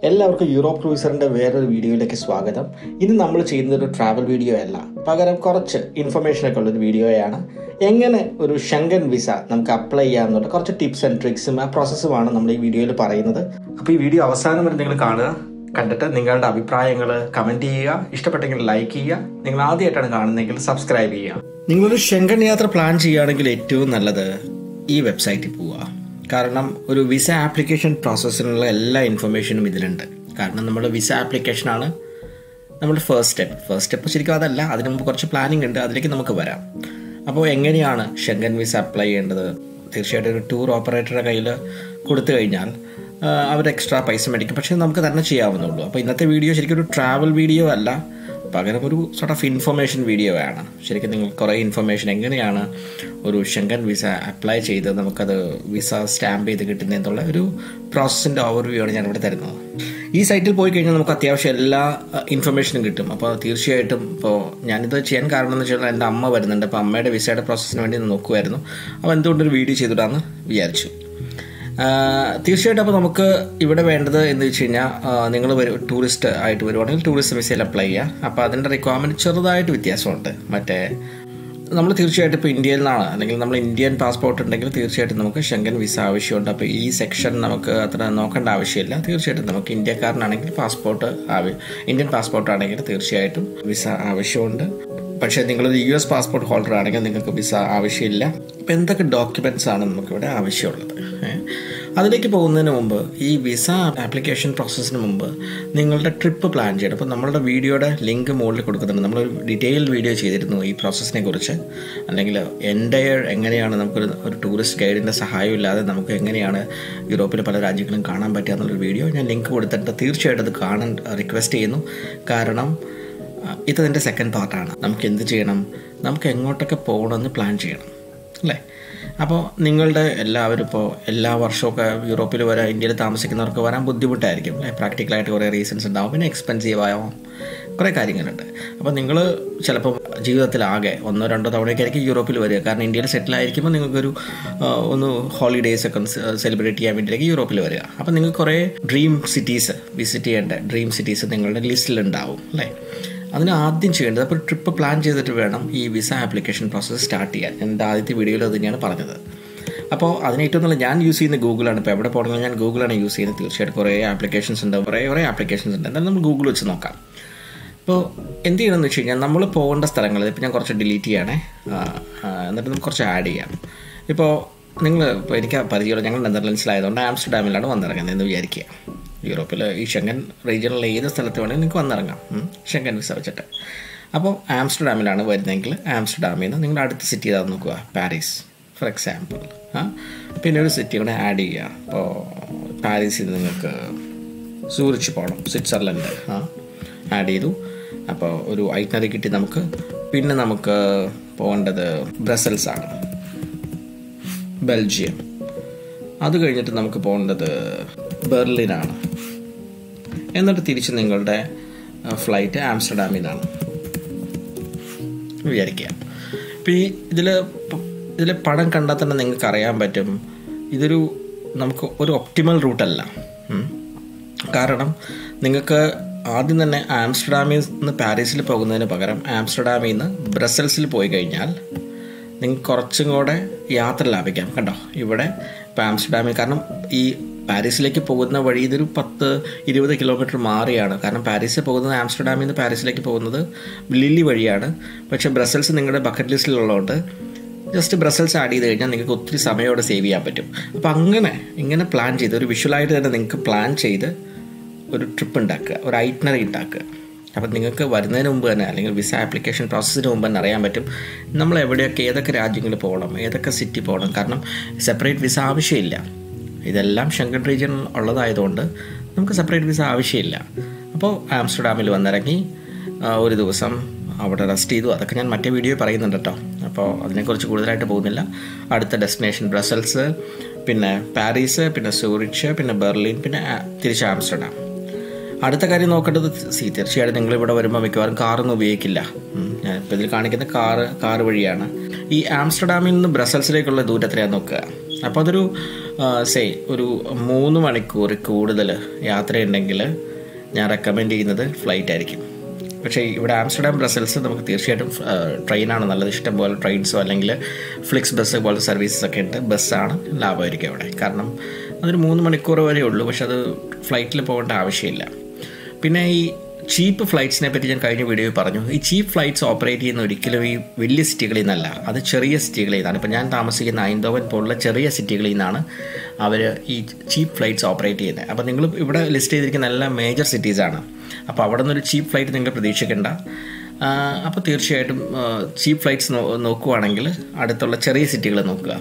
എല്ലാവർക്കും യൂറോപ്പ് ക്രൂസറിന്റെ വേറൊരു വീഡിയോയിലേക്ക് സ്വാഗതം ഇന്ന് നമ്മൾ ചെയ്യുന്നത് ഒരു ട്രാവൽ വീഡിയോ അല്ല പകരം കുറച്ച് ഇൻഫർമേഷൻ ഒക്കെ ഉള്ളൊരു വീഡിയോയാണ് എങ്ങനെ ഒരു ഷെങ്കൻ വിസ നമുക്ക് അപ്ലൈ ചെയ്യാമെന്നുള്ള കുറച്ച് ടിപ്സ് ആൻഡ് ട്രിക്സും ആ പ്രോസസ്സുമാണ് നമ്മൾ ഈ വീഡിയോയിൽ പറയുന്നത് അപ്പോൾ ഈ വീഡിയോ അവസാനം വരെ നിങ്ങൾ കാണുക കണ്ടിട്ട് നിങ്ങളുടെ അഭിപ്രായങ്ങൾ കമന്റ് ചെയ്യുക ഇഷ്ടപ്പെട്ടെങ്കിൽ ലൈക്ക് ചെയ്യുക നിങ്ങൾ ആദ്യമായിട്ടാണ് കാണുന്നതെങ്കിൽ സബ്സ്ക്രൈബ് ചെയ്യുക നിങ്ങളൊരു ഷെങ്കൻ യാത്ര പ്ലാൻ ചെയ്യുകയാണെങ്കിൽ ഏറ്റവും നല്ലത് ഈ വെബ്സൈറ്റിൽ പോവുക കാരണം ഒരു വിസ ആപ്ലിക്കേഷൻ പ്രോസസ്സിനുള്ള എല്ലാ ഇൻഫർമേഷനും ഇതിലുണ്ട് കാരണം നമ്മുടെ വിസ ആപ്ലിക്കേഷനാണ് നമ്മുടെ ഫസ്റ്റ് സ്റ്റെപ്പ് ഫസ്റ്റ് സ്റ്റെപ്പ് ശരിക്കും അതല്ല അതിന് മുമ്പ് കുറച്ച് പ്ലാനിങ് ഉണ്ട് അതിലേക്ക് നമുക്ക് വരാം അപ്പോൾ എങ്ങനെയാണ് ഷെങ്കൻ വിസ അപ്ലൈ ചെയ്യേണ്ടത് തീർച്ചയായിട്ടും ഒരു ടൂർ ഓപ്പറേറ്ററുടെ കയ്യിൽ കൊടുത്തു കഴിഞ്ഞാൽ അവർ എക്സ്ട്രാ പൈസ മേടിക്കും പക്ഷേ നമുക്ക് തന്നെ ചെയ്യാവുന്നുള്ളൂ അപ്പോൾ ഇന്നത്തെ വീഡിയോ ശരിക്കും ഒരു ട്രാവൽ വീഡിയോ അല്ല പകരം ഒരു സോർട്ട് ഓഫ് ഇൻഫർമേഷൻ വീഡിയോ ആണ് ശരിക്കും നിങ്ങൾ കുറേ ഇൻഫർമേഷൻ എങ്ങനെയാണ് ഒരു ഷെങ്കൻ വിസ അപ്ലൈ ചെയ്ത് നമുക്കത് വിസ സ്റ്റാമ്പ് ചെയ്ത് കിട്ടുന്നതെന്നുള്ള ഒരു പ്രോസസ്സിൻ്റെ ഓവർവ്യൂ ആണ് ഞാനിവിടെ തരുന്നത് ഈ സൈറ്റിൽ പോയി കഴിഞ്ഞാൽ നമുക്ക് അത്യാവശ്യം എല്ലാ ഇൻഫർമേഷനും കിട്ടും അപ്പോൾ തീർച്ചയായിട്ടും ഇപ്പോൾ ഞാനിത് ചെയ്യാൻ കാരണം എന്ന് വെച്ചാൽ എൻ്റെ അമ്മ വരുന്നുണ്ട് അപ്പോൾ അമ്മയുടെ വിസയുടെ പ്രോസസ്സിന് വേണ്ടി നോക്കുമായിരുന്നു അപ്പോൾ എന്തുകൊണ്ടൊരു വീഡിയോ ചെയ്തിടാമെന്ന് വിചാരിച്ചു തീർച്ചയായിട്ടും അപ്പോൾ നമുക്ക് ഇവിടെ വേണ്ടത് എന്ന് വെച്ച് കഴിഞ്ഞാൽ നിങ്ങൾ ടൂറിസ്റ്റ് ആയിട്ട് വരുവാണെങ്കിൽ ടൂറിസ്റ്റ് വിസയിൽ അപ്ലൈ ചെയ്യുക അപ്പോൾ അതിൻ്റെ റിക്വയർമെൻറ്റ് ചെറുതായിട്ട് വ്യത്യാസമുണ്ട് മറ്റേ നമ്മൾ തീർച്ചയായിട്ടും ഇപ്പോൾ ഇന്ത്യയിൽ നിന്നാണ് അല്ലെങ്കിൽ നമ്മൾ ഇന്ത്യൻ പാസ്പോർട്ട് ഉണ്ടെങ്കിൽ തീർച്ചയായിട്ടും നമുക്ക് ഷെങ്കൻ വിസ ആവശ്യമുണ്ട് അപ്പോൾ ഈ സെക്ഷൻ നമുക്ക് അത്ര നോക്കേണ്ട ആവശ്യമില്ല തീർച്ചയായിട്ടും നമുക്ക് ഇന്ത്യക്കാരനാണെങ്കിൽ പാസ്പോർട്ട് ആവശ്യം ഇന്ത്യൻ പാസ്പോർട്ട് ആണെങ്കിൽ തീർച്ചയായിട്ടും വിസ ആവശ്യമുണ്ട് പക്ഷേ നിങ്ങളൊരു യു എസ് പാസ്പോർട്ട് ഹോൾഡർ ആണെങ്കിൽ നിങ്ങൾക്ക് വിസ ആവശ്യമില്ല അപ്പോൾ എന്തൊക്കെ ഡോക്യുമെൻറ്റ്സ് ആണ് നമുക്കിവിടെ ആവശ്യമുള്ളത് അതിലേക്ക് പോകുന്നതിന് മുമ്പ് ഈ വിസ ആപ്ലിക്കേഷൻ പ്രോസസ്സിന് മുമ്പ് നിങ്ങളുടെ ട്രിപ്പ് പ്ലാൻ ചെയ്യണം അപ്പോൾ നമ്മളുടെ വീഡിയോയുടെ ലിങ്ക് മുകളിൽ കൊടുക്കുന്നുണ്ട് നമ്മളൊരു ഡീറ്റെയിൽ വീഡിയോ ചെയ്തിരുന്നു ഈ പ്രോസസ്സിനെ കുറിച്ച് അല്ലെങ്കിൽ എൻ്റെ എങ്ങനെയാണ് നമുക്കൊരു ഒരു ടൂറിസ്റ്റ് ഗൈഡിൻ്റെ സഹായം ഇല്ലാതെ നമുക്ക് എങ്ങനെയാണ് യൂറോപ്പിലെ പല രാജ്യങ്ങളും കാണാൻ പറ്റുക എന്നുള്ളൊരു വീഡിയോ ഞാൻ ലിങ്ക് കൊടുത്തിട്ട് തീർച്ചയായിട്ടും അത് കാണാൻ റിക്വസ്റ്റ് ചെയ്യുന്നു കാരണം ഇത് അതിൻ്റെ സെക്കൻഡ് പാർട്ടാണ് നമുക്ക് എന്ത് ചെയ്യണം നമുക്ക് എങ്ങോട്ടൊക്കെ പോകണമെന്ന് പ്ലാൻ ചെയ്യണം അല്ലേ അപ്പോൾ നിങ്ങളുടെ എല്ലാവരും ഇപ്പോൾ എല്ലാ വർഷമൊക്കെ യൂറോപ്പിൽ വരാൻ ഇന്ത്യയിൽ താമസിക്കുന്നവർക്ക് വരാൻ ബുദ്ധിമുട്ടായിരിക്കും അല്ലേ പ്രാക്ടിക്കലായിട്ട് കുറേ റീസൺസ് ഉണ്ടാവും പിന്നെ എക്സ്പെൻസീവ് ആവും കുറേ കാര്യങ്ങളുണ്ട് അപ്പോൾ നിങ്ങൾ ചിലപ്പോൾ ജീവിതത്തിലാകെ ഒന്നോ രണ്ടോ തവണയൊക്കെ ആയിരിക്കും യൂറോപ്പിൽ വരിക കാരണം ഇന്ത്യയിൽ സെറ്റിൽ ആയിരിക്കുമ്പോൾ നിങ്ങൾക്കൊരു ഒന്ന് ഹോളിഡേയ്സ് ഒക്കെ സെലിബ്രേറ്റ് ചെയ്യാൻ വേണ്ടിയിലേക്ക് യൂറോപ്പിൽ വരിക അപ്പോൾ നിങ്ങൾക്ക് കുറേ ഡ്രീം സിറ്റീസ് വിസിറ്റ് ചെയ്യേണ്ട ഡ്രീം സിറ്റീസ് നിങ്ങളുടെ ലിസ്റ്റിലുണ്ടാവും അല്ലേ അതിന് ആദ്യം ചെയ്യേണ്ടത് അപ്പോൾ ട്രിപ്പ് പ്ലാൻ ചെയ്തിട്ട് വേണം ഈ വിസ ആപ്ലിക്കേഷൻ പ്രോസസ്സ് സ്റ്റാർട്ട് ചെയ്യാൻ എൻ്റെ ആദ്യത്തെ വീഡിയോയിൽ അത് തന്നെയാണ് പറഞ്ഞത് അപ്പോൾ അതിന് ഏറ്റവും നല്ല ഞാൻ യൂസ് ചെയ്യുന്ന ഗൂഗിളാണ് ഇപ്പോൾ എവിടെ പോകണമെങ്കിൽ ഞാൻ ഗൂഗിളാണ് യൂസ് ചെയ്യുന്നത് തീർച്ചയായിട്ടും കുറേ ആപ്ലിക്കേഷൻസ് ഉണ്ട് കുറേ കുറേ ആപ്ലിക്കേഷൻസ് ഉണ്ട് എന്നാലും നമ്മൾ ഗൂഗിൾ വെച്ച് നോക്കാം അപ്പോൾ എന്ത് ചെയ്യണമെന്ന് വെച്ച് കഴിഞ്ഞാൽ നമ്മൾ പോകേണ്ട സ്ഥലങ്ങൾ ഇപ്പോൾ ഞാൻ കുറച്ച് ഡിലീറ്റ് ചെയ്യണേ എന്നിട്ട് നമുക്ക് കുറച്ച് ആഡ് ചെയ്യാം ഇപ്പോൾ നിങ്ങൾ ഇപ്പോൾ എനിക്ക് പരിചയമുള്ള ഞങ്ങൾ നെതർലൻഡ്സിലായതുകൊണ്ട് ആംസ്റ്റർഡാമിലാണ് വന്നിറങ്ങുന്നത് എന്ന് വിചാരിക്കുക യൂറോപ്പിൽ ഈ ഷെങ്കൻ റീജിയനിലെ ഏത് സ്ഥലത്ത് വേണമെങ്കിൽ നിങ്ങൾക്ക് വന്നിറങ്ങാം ഷെങ്കൻ വിസ വെച്ചിട്ട് അപ്പോൾ ആംസ്റ്റർഡാമിലാണ് വരുന്നതെങ്കിൽ ആംസ്റ്റർഡാമിൽ നിന്ന് നിങ്ങളുടെ അടുത്ത സിറ്റി ഏതാണെന്ന് നോക്കുക പാരീസ് ഫോർ എക്സാമ്പിൾ ആ പിന്നെ ഒരു സിറ്റി കൂടെ ആഡ് ചെയ്യുക അപ്പോൾ പാരീസിൽ നിങ്ങൾക്ക് സൂറിച്ച് പോകണം സ്വിറ്റ്സർലൻഡ് ആ ആഡ് ചെയ്തു അപ്പോൾ ഒരു ഐറ്റനറി കിട്ടി നമുക്ക് പിന്നെ നമുക്ക് പോകേണ്ടത് ബ്രസൽസ് ആണ് ബെൽജിയം അത് കഴിഞ്ഞിട്ട് നമുക്ക് പോകേണ്ടത് ബെർലിനാണ് എന്നിട്ട് തിരിച്ച് നിങ്ങളുടെ ഫ്ലൈറ്റ് ആംസ്റ്റർഡാമിൽ നിന്നാണ് വിചാരിക്കുക ഇപ്പോൾ ഈ ഇതിൽ ഇതിൽ പടം കണ്ടാൽ തന്നെ നിങ്ങൾക്ക് അറിയാൻ പറ്റും ഇതൊരു നമുക്ക് ഒരു ഒപ്റ്റിമൽ റൂട്ടല്ല കാരണം നിങ്ങൾക്ക് ആദ്യം തന്നെ ആംസ്റ്റർഡാമിൽ നിന്ന് പാരീസിൽ പോകുന്നതിന് പകരം ആംസ്റ്റർഡാമിൽ നിന്ന് ബ്രസൽസിൽ പോയി കഴിഞ്ഞാൽ നിങ്ങൾക്ക് കുറച്ചും കൂടെ യാത്ര ലാഭിക്കാം കണ്ടോ ഇവിടെ ഇപ്പോൾ ആംസ്റ്റർഡാമിൽ കാരണം ഈ പാരീസിലേക്ക് പോകുന്ന വഴി ഇതൊരു പത്ത് ഇരുപത് കിലോമീറ്റർ മാറിയാണ് കാരണം പാരീസിൽ പോകുന്നത് ആംസ്റ്റർഡാമിൽ നിന്ന് പാരീസിലേക്ക് പോകുന്നത് ലില്ലി വഴിയാണ് പക്ഷേ ബ്രസൽസ് നിങ്ങളുടെ ബക്കറ്റ് ലിസ്റ്റിലുള്ളതുകൊണ്ട് ജസ്റ്റ് ബ്രസൽസ് ആഡ് ചെയ്ത് കഴിഞ്ഞാൽ നിങ്ങൾക്ക് ഒത്തിരി സമയം അവിടെ സേവ് ചെയ്യാൻ പറ്റും അപ്പോൾ അങ്ങനെ ഇങ്ങനെ പ്ലാൻ ചെയ്ത് ഒരു വിഷ്വലായിട്ട് തന്നെ നിങ്ങൾക്ക് പ്ലാൻ ചെയ്ത് ഒരു ട്രിപ്പ് ഉണ്ടാക്കുക ഒരു ഐറ്റ്നറി ഉണ്ടാക്കുക അപ്പം നിങ്ങൾക്ക് വരുന്നതിന് മുമ്പ് തന്നെ അല്ലെങ്കിൽ വിസ ആപ്ലിക്കേഷൻ പ്രോസസ്സിന് മുമ്പ് തന്നെ അറിയാൻ പറ്റും നമ്മൾ എവിടെയൊക്കെ ഏതൊക്കെ രാജ്യങ്ങളിൽ പോകണം ഏതൊക്കെ സിറ്റി പോകണം കാരണം സെപ്പറേറ്റ് വിസ ആവശ്യമില്ല ഇതെല്ലാം ഷെങ്കൻ റീജിയൻ ഉള്ളതായതുകൊണ്ട് നമുക്ക് സെപ്പറേറ്റ് വിസ ആവശ്യമില്ല അപ്പോൾ ആംസ്റ്റർഡാമിൽ വന്നിറങ്ങി ഒരു ദിവസം അവിടെ റെസ്റ്റ് ചെയ്തു അതൊക്കെ ഞാൻ മറ്റേ വീഡിയോ പറയുന്നുണ്ട് കേട്ടോ അപ്പോൾ അതിനെക്കുറിച്ച് കൂടുതലായിട്ട് പോകുന്നില്ല അടുത്ത ഡെസ്റ്റിനേഷൻ ബ്രസൽസ് പിന്നെ പാരീസ് പിന്നെ സൂറിച്ച് പിന്നെ ബെർലിൻ പിന്നെ തിരിച്ച് ആംസ്റ്റർഡാം അടുത്ത കാര്യം നോക്കേണ്ടത് സി തീർച്ചയായിട്ടും നിങ്ങൾ ഇവിടെ വരുമ്പോൾ മിക്കവാറും കാറൊന്നും ഉപയോഗിക്കില്ല ഞാൻ ഇപ്പോൾ ഇതിൽ കാണിക്കുന്ന കാറ് കാറ് വഴിയാണ് ഈ ആംസ്റ്റർഡാമിൽ നിന്ന് ബ്രസൽസിലേക്കുള്ള ദൂരം എത്രയാണെന്ന് നോക്കുക അപ്പോൾ അതൊരു സേ ഒരു മൂന്ന് മണിക്കൂർ കൂടുതൽ യാത്രയുണ്ടെങ്കിൽ ഞാൻ റെക്കമെൻഡ് ചെയ്യുന്നത് ഫ്ലൈറ്റ് ആയിരിക്കും പക്ഷേ ഇവിടെ ആംസ്റ്റർഡാം ബ്രസൽസ് നമുക്ക് തീർച്ചയായിട്ടും ട്രെയിനാണ് നല്ലത് ഇഷ്ടം പോലെ ട്രെയിൻസോ അല്ലെങ്കിൽ ഫ്ലിക്സ് ബസ് പോലത്തെ സർവീസസ് ഒക്കെ ഉണ്ട് ബസ്സാണ് ലാഭമായിരിക്കും അവിടെ കാരണം അതൊരു മൂന്ന് മണിക്കൂർ വരെ ഉള്ളൂ പക്ഷെ അത് ഫ്ലൈറ്റിൽ പോകേണ്ട ആവശ്യമില്ല പിന്നെ ഈ ചീപ്പ് ഫ്ലൈറ്റ്സിനെ പറ്റി ഞാൻ കഴിഞ്ഞ വീഡിയോയിൽ പറഞ്ഞു ഈ ചീപ്പ് ഫ്ലൈറ്റ്സ് ഓപ്പറേറ്റ് ചെയ്യുന്ന ഒരിക്കലും ഈ വലിയ സിറ്റികളിൽ നിന്നല്ല അത് ചെറിയ സിറ്റികളിൽ നിന്നാണ് ഇപ്പോൾ ഞാൻ താമസിക്കുന്ന ഐന്തോവൻ പോലുള്ള ചെറിയ സിറ്റികളിൽ നിന്നാണ് അവർ ഈ ചീപ്പ് ഫ്ലൈറ്റ്സ് ഓപ്പറേറ്റ് ചെയ്യുന്നത് അപ്പോൾ നിങ്ങൾ ഇവിടെ ലിസ്റ്റ് ചെയ്തിരിക്കുന്ന എല്ലാ മേജർ സിറ്റീസാണ് അപ്പോൾ അവിടെ നിന്നൊരു ചീപ്പ് ഫ്ലൈറ്റ് നിങ്ങൾ പ്രതീക്ഷിക്കേണ്ട അപ്പോൾ തീർച്ചയായിട്ടും ചീപ്പ് ഫ്ലൈറ്റ്സ് നോക്കുവാണെങ്കിൽ അടുത്തുള്ള ചെറിയ സിറ്റികൾ നോക്കുക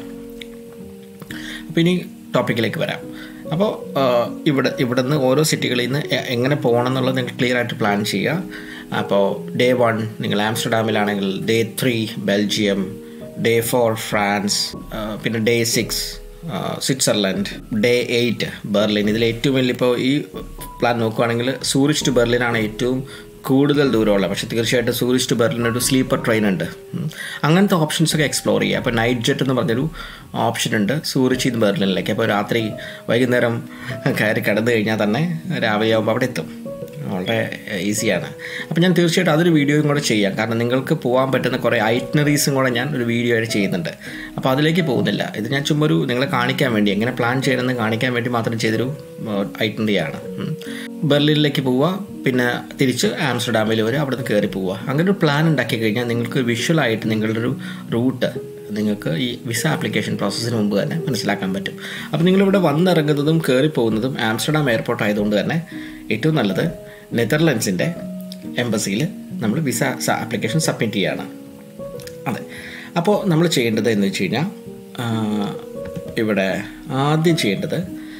അപ്പോൾ ഇനി ടോപ്പിക്കിലേക്ക് വരാം അപ്പോൾ ഇവിടെ ഇവിടെ നിന്ന് ഓരോ സിറ്റികളിൽ നിന്ന് എങ്ങനെ പോകണം എന്നുള്ളത് നിങ്ങൾ ക്ലിയർ ആയിട്ട് പ്ലാൻ ചെയ്യുക അപ്പോൾ ഡേ വൺ നിങ്ങൾ ആംസ്റ്റർഡാമിലാണെങ്കിൽ day three Belgium day four France പിന്നെ day six Switzerland day eight Berlin ഇതിൽ ഏറ്റവും വലിയ ഇപ്പോൾ ഈ പ്ലാൻ നോക്കുകയാണെങ്കിൽ സൂറിച്ച് ടു ബെർലിനാണ് ഏറ്റവും കൂടുതൽ ദൂരമുള്ള പക്ഷേ തീർച്ചയായിട്ടും സൂറിച്ച് ടു ബെർലിൻ ഒരു സ്ലീപ്പർ ട്രെയിൻ ഉണ്ട് അങ്ങനത്തെ ഓപ്ഷൻസ് ഒക്കെ എക്സ്പ്ലോർ ചെയ്യുക അപ്പോൾ നൈറ്റ് ജെറ്റ് എന്ന് പറഞ്ഞൊരു ഓപ്ഷൻ ഉണ്ട് സൂറിച്ച് നിന്ന് ബെർലിനിലേക്ക് അപ്പോൾ രാത്രി വൈകുന്നേരം കയറി കിടന്നു കഴിഞ്ഞാൽ തന്നെ രാവിലെ ആകുമ്പോൾ അവിടെ എത്തും വളരെ ഈസിയാണ് അപ്പോൾ ഞാൻ തീർച്ചയായിട്ടും അതൊരു വീഡിയോയും കൂടെ ചെയ്യാം കാരണം നിങ്ങൾക്ക് പോകാൻ പറ്റുന്ന കുറേ ഐറ്റനറീസും കൂടെ ഞാൻ ഒരു വീഡിയോ ആയിട്ട് ചെയ്യുന്നുണ്ട് അപ്പോൾ അതിലേക്ക് പോകുന്നില്ല ഇത് ഞാൻ ചുമ്മാ ഒരു നിങ്ങളെ കാണിക്കാൻ വേണ്ടി എങ്ങനെ പ്ലാൻ ചെയ്യണമെന്ന് കാണിക്കാൻ വേണ്ടി മാത്രം ചെയ്തൊരു ഐറ്റനറിയാണ് ബെർലിനിലേക്ക് പോവുക പിന്നെ തിരിച്ച് ആംസ്റ്റർഡാമിൽ വരെ അവിടെ നിന്ന് കയറി പോവുക അങ്ങനെ ഒരു പ്ലാൻ ഉണ്ടാക്കി കഴിഞ്ഞാൽ നിങ്ങൾക്ക് വിഷ്വലായിട്ട് നിങ്ങളുടെ ഒരു റൂട്ട് നിങ്ങൾക്ക് ഈ വിസ ആപ്ലിക്കേഷൻ പ്രോസസ്സിന് മുമ്പ് തന്നെ മനസ്സിലാക്കാൻ പറ്റും അപ്പോൾ നിങ്ങളിവിടെ വന്നിറങ്ങുന്നതും കയറി പോകുന്നതും ആംസ്റ്റർഡാം എയർപോർട്ട് ആയതുകൊണ്ട് തന്നെ ഏറ്റവും നല്ലത് നെതർലൻഡ്സിൻ്റെ എംബസിയിൽ നമ്മൾ വിസ ആപ്ലിക്കേഷൻ സബ്മിറ്റ് ചെയ്യുകയാണ് അതെ അപ്പോൾ നമ്മൾ ചെയ്യേണ്ടത് എന്ന് വെച്ച് കഴിഞ്ഞാൽ ഇവിടെ ആദ്യം ചെയ്യേണ്ടത്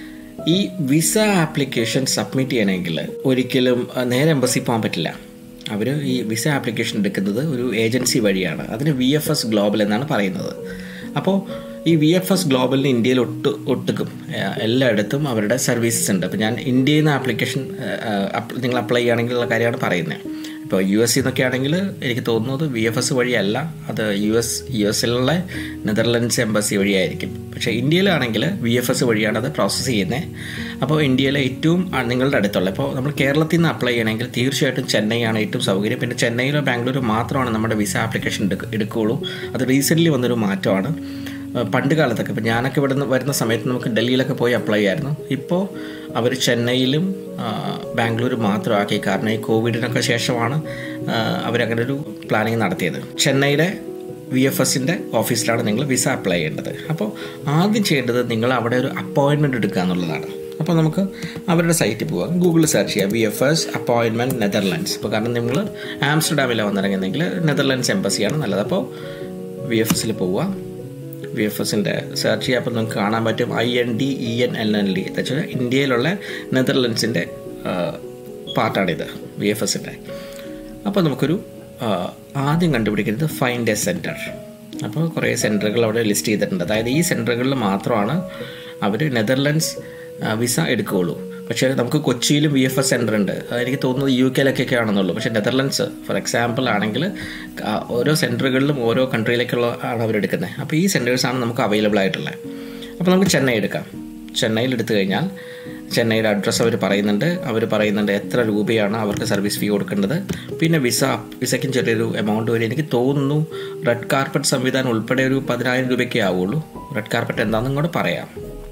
ഈ വിസ ആപ്ലിക്കേഷൻ സബ്മിറ്റ് ചെയ്യണമെങ്കിൽ ഒരിക്കലും നേരെ എംബസി പോകാൻ പറ്റില്ല അവർ ഈ വിസ ആപ്ലിക്കേഷൻ എടുക്കുന്നത് ഒരു ഏജൻസി വഴിയാണ് അതിന് വി എഫ് എസ് ഗ്ലോബൽ എന്നാണ് പറയുന്നത് അപ്പോൾ ഈ വി എഫ് എസ് ഗ്ലോബലിന് ഇന്ത്യയിൽ ഒട്ട് ഒട്ടുക്കും എല്ലായിടത്തും അവരുടെ സർവീസസ് ഉണ്ട് അപ്പോൾ ഞാൻ ഇന്ത്യയിൽ നിന്ന് ആപ്ലിക്കേഷൻ നിങ്ങൾ അപ്ലൈ ചെയ്യുകയാണെങ്കിലുള്ള കാര്യമാണ് പറയുന്നത് ഇപ്പോൾ യു എസ് എന്നൊക്കെ ആണെങ്കിൽ എനിക്ക് തോന്നുന്നത് വി എഫ് എസ് വഴിയല്ല അത് യു എസ് യു എസിലുള്ള നെതർലൻഡ്സ് എംബസി വഴിയായിരിക്കും പക്ഷേ ഇന്ത്യയിലാണെങ്കിൽ വി എഫ് എസ് വഴിയാണ് അത് പ്രോസസ്സ് ചെയ്യുന്നത് അപ്പോൾ ഇന്ത്യയിലെ ഏറ്റവും നിങ്ങളുടെ അടുത്തുള്ള ഇപ്പോൾ നമ്മൾ കേരളത്തിൽ നിന്ന് അപ്ലൈ ചെയ്യണമെങ്കിൽ തീർച്ചയായിട്ടും ചെന്നൈയാണ് ഏറ്റവും സൗകര്യം പിന്നെ ചെന്നൈയിലോ ബാംഗ്ലൂരോ മാത്രമാണ് നമ്മുടെ വിസ ആപ്ലിക്കേഷൻ എടുക്കുകയുള്ളൂ അത് റീസെൻ്റ്ലി വന്നൊരു മാറ്റമാണ് പണ്ട് കാലത്തൊക്കെ ഇപ്പോൾ ഞാനൊക്കെ ഇവിടെ നിന്ന് വരുന്ന സമയത്ത് നമുക്ക് ഡൽഹിയിലൊക്കെ പോയി അപ്ലൈ ചെയ്യായിരുന്നു ഇപ്പോൾ അവർ ചെന്നൈയിലും ബാംഗ്ലൂർ മാത്രമാക്കി കാരണം ഈ കോവിഡിനൊക്കെ ശേഷമാണ് അവരങ്ങനെ ഒരു പ്ലാനിങ് നടത്തിയത് ചെന്നൈയിലെ വി എഫ് എസിൻ്റെ ഓഫീസിലാണ് നിങ്ങൾ വിസ അപ്ലൈ ചെയ്യേണ്ടത് അപ്പോൾ ആദ്യം ചെയ്യേണ്ടത് നിങ്ങൾ അവിടെ ഒരു അപ്പോയിൻമെൻറ്റ് എടുക്കുക എന്നുള്ളതാണ് അപ്പോൾ നമുക്ക് അവരുടെ സൈറ്റിൽ പോകാം ഗൂഗിളിൽ സെർച്ച് ചെയ്യാം V F S appointment Netherlands ഇപ്പോൾ കാരണം നിങ്ങൾ ആംസ്റ്റർഡാമിലാണ് വന്നിറങ്ങുന്നെങ്കിൽ നെതർലാൻഡ്സ് എംബസിയാണ് നല്ലത് അപ്പോൾ വി എഫ് എസിൽ പോവുക വി എഫ് എസിൻ്റെ സെർച്ച് ചെയ്യുമ്പോൾ നമുക്ക് കാണാൻ പറ്റും I N D E N L N D എന്ന് വെച്ചാൽ ഇന്ത്യയിലുള്ള നെതർലൻഡ്സിൻ്റെ പാർട്ടാണിത് വി എഫ് എസിൻ്റെ അപ്പോൾ നമുക്കൊരു ആദ്യം കണ്ടുപിടിക്കുന്നത് ഫൈൻഡ് എ സെൻറ്റർ അപ്പോൾ കുറേ സെൻറ്ററുകൾ അവിടെ ലിസ്റ്റ് ചെയ്തിട്ടുണ്ട് അതായത് ഈ സെൻറ്ററുകളിൽ മാത്രമാണ് അവർ നെതർലൻഡ്സ് വിസ എടുക്കുകയുള്ളൂ പക്ഷേ നമുക്ക് കൊച്ചിയിലും വി എഫ് എസ് സെൻ്റർ ഉണ്ട് എനിക്ക് തോന്നുന്നത് യു കെയിലൊക്കെ ആണെന്നുള്ളൂ പക്ഷേ നെതർലൻഡ്സ് ഫോർ എക്സാമ്പിൾ ആണെങ്കിൽ ഓരോ സെൻറ്ററുകളിലും ഓരോ കൺട്രിയിലേക്കുള്ള ആണ് അവരെടുക്കുന്നത് അപ്പോൾ ഈ സെൻറ്റേഴ്സാണ് നമുക്ക് അവൈലബിൾ ആയിട്ടുള്ളത് അപ്പോൾ നമുക്ക് ചെന്നൈ എടുക്കാം ചെന്നൈയിൽ എടുത്തു കഴിഞ്ഞാൽ ചെന്നൈയുടെ അഡ്രസ്സ് അവർ പറയുന്നുണ്ട് അവർ പറയുന്നുണ്ട് എത്ര രൂപയാണ് അവർക്ക് സർവീസ് ഫീ കൊടുക്കേണ്ടത് പിന്നെ വിസ വിസയ്ക്കും ചെറിയൊരു എമൗണ്ട് വരെ എനിക്ക് തോന്നുന്നു റെഡ് കാർപ്പറ്റ് സംവിധാനം ഉൾപ്പെടെ ഒരു പതിനായിരം രൂപയ്ക്കേ ആവുള്ളൂ റെഡ് കാർപ്പറ്റ് എന്താണെന്നും കൂടെ പറയാം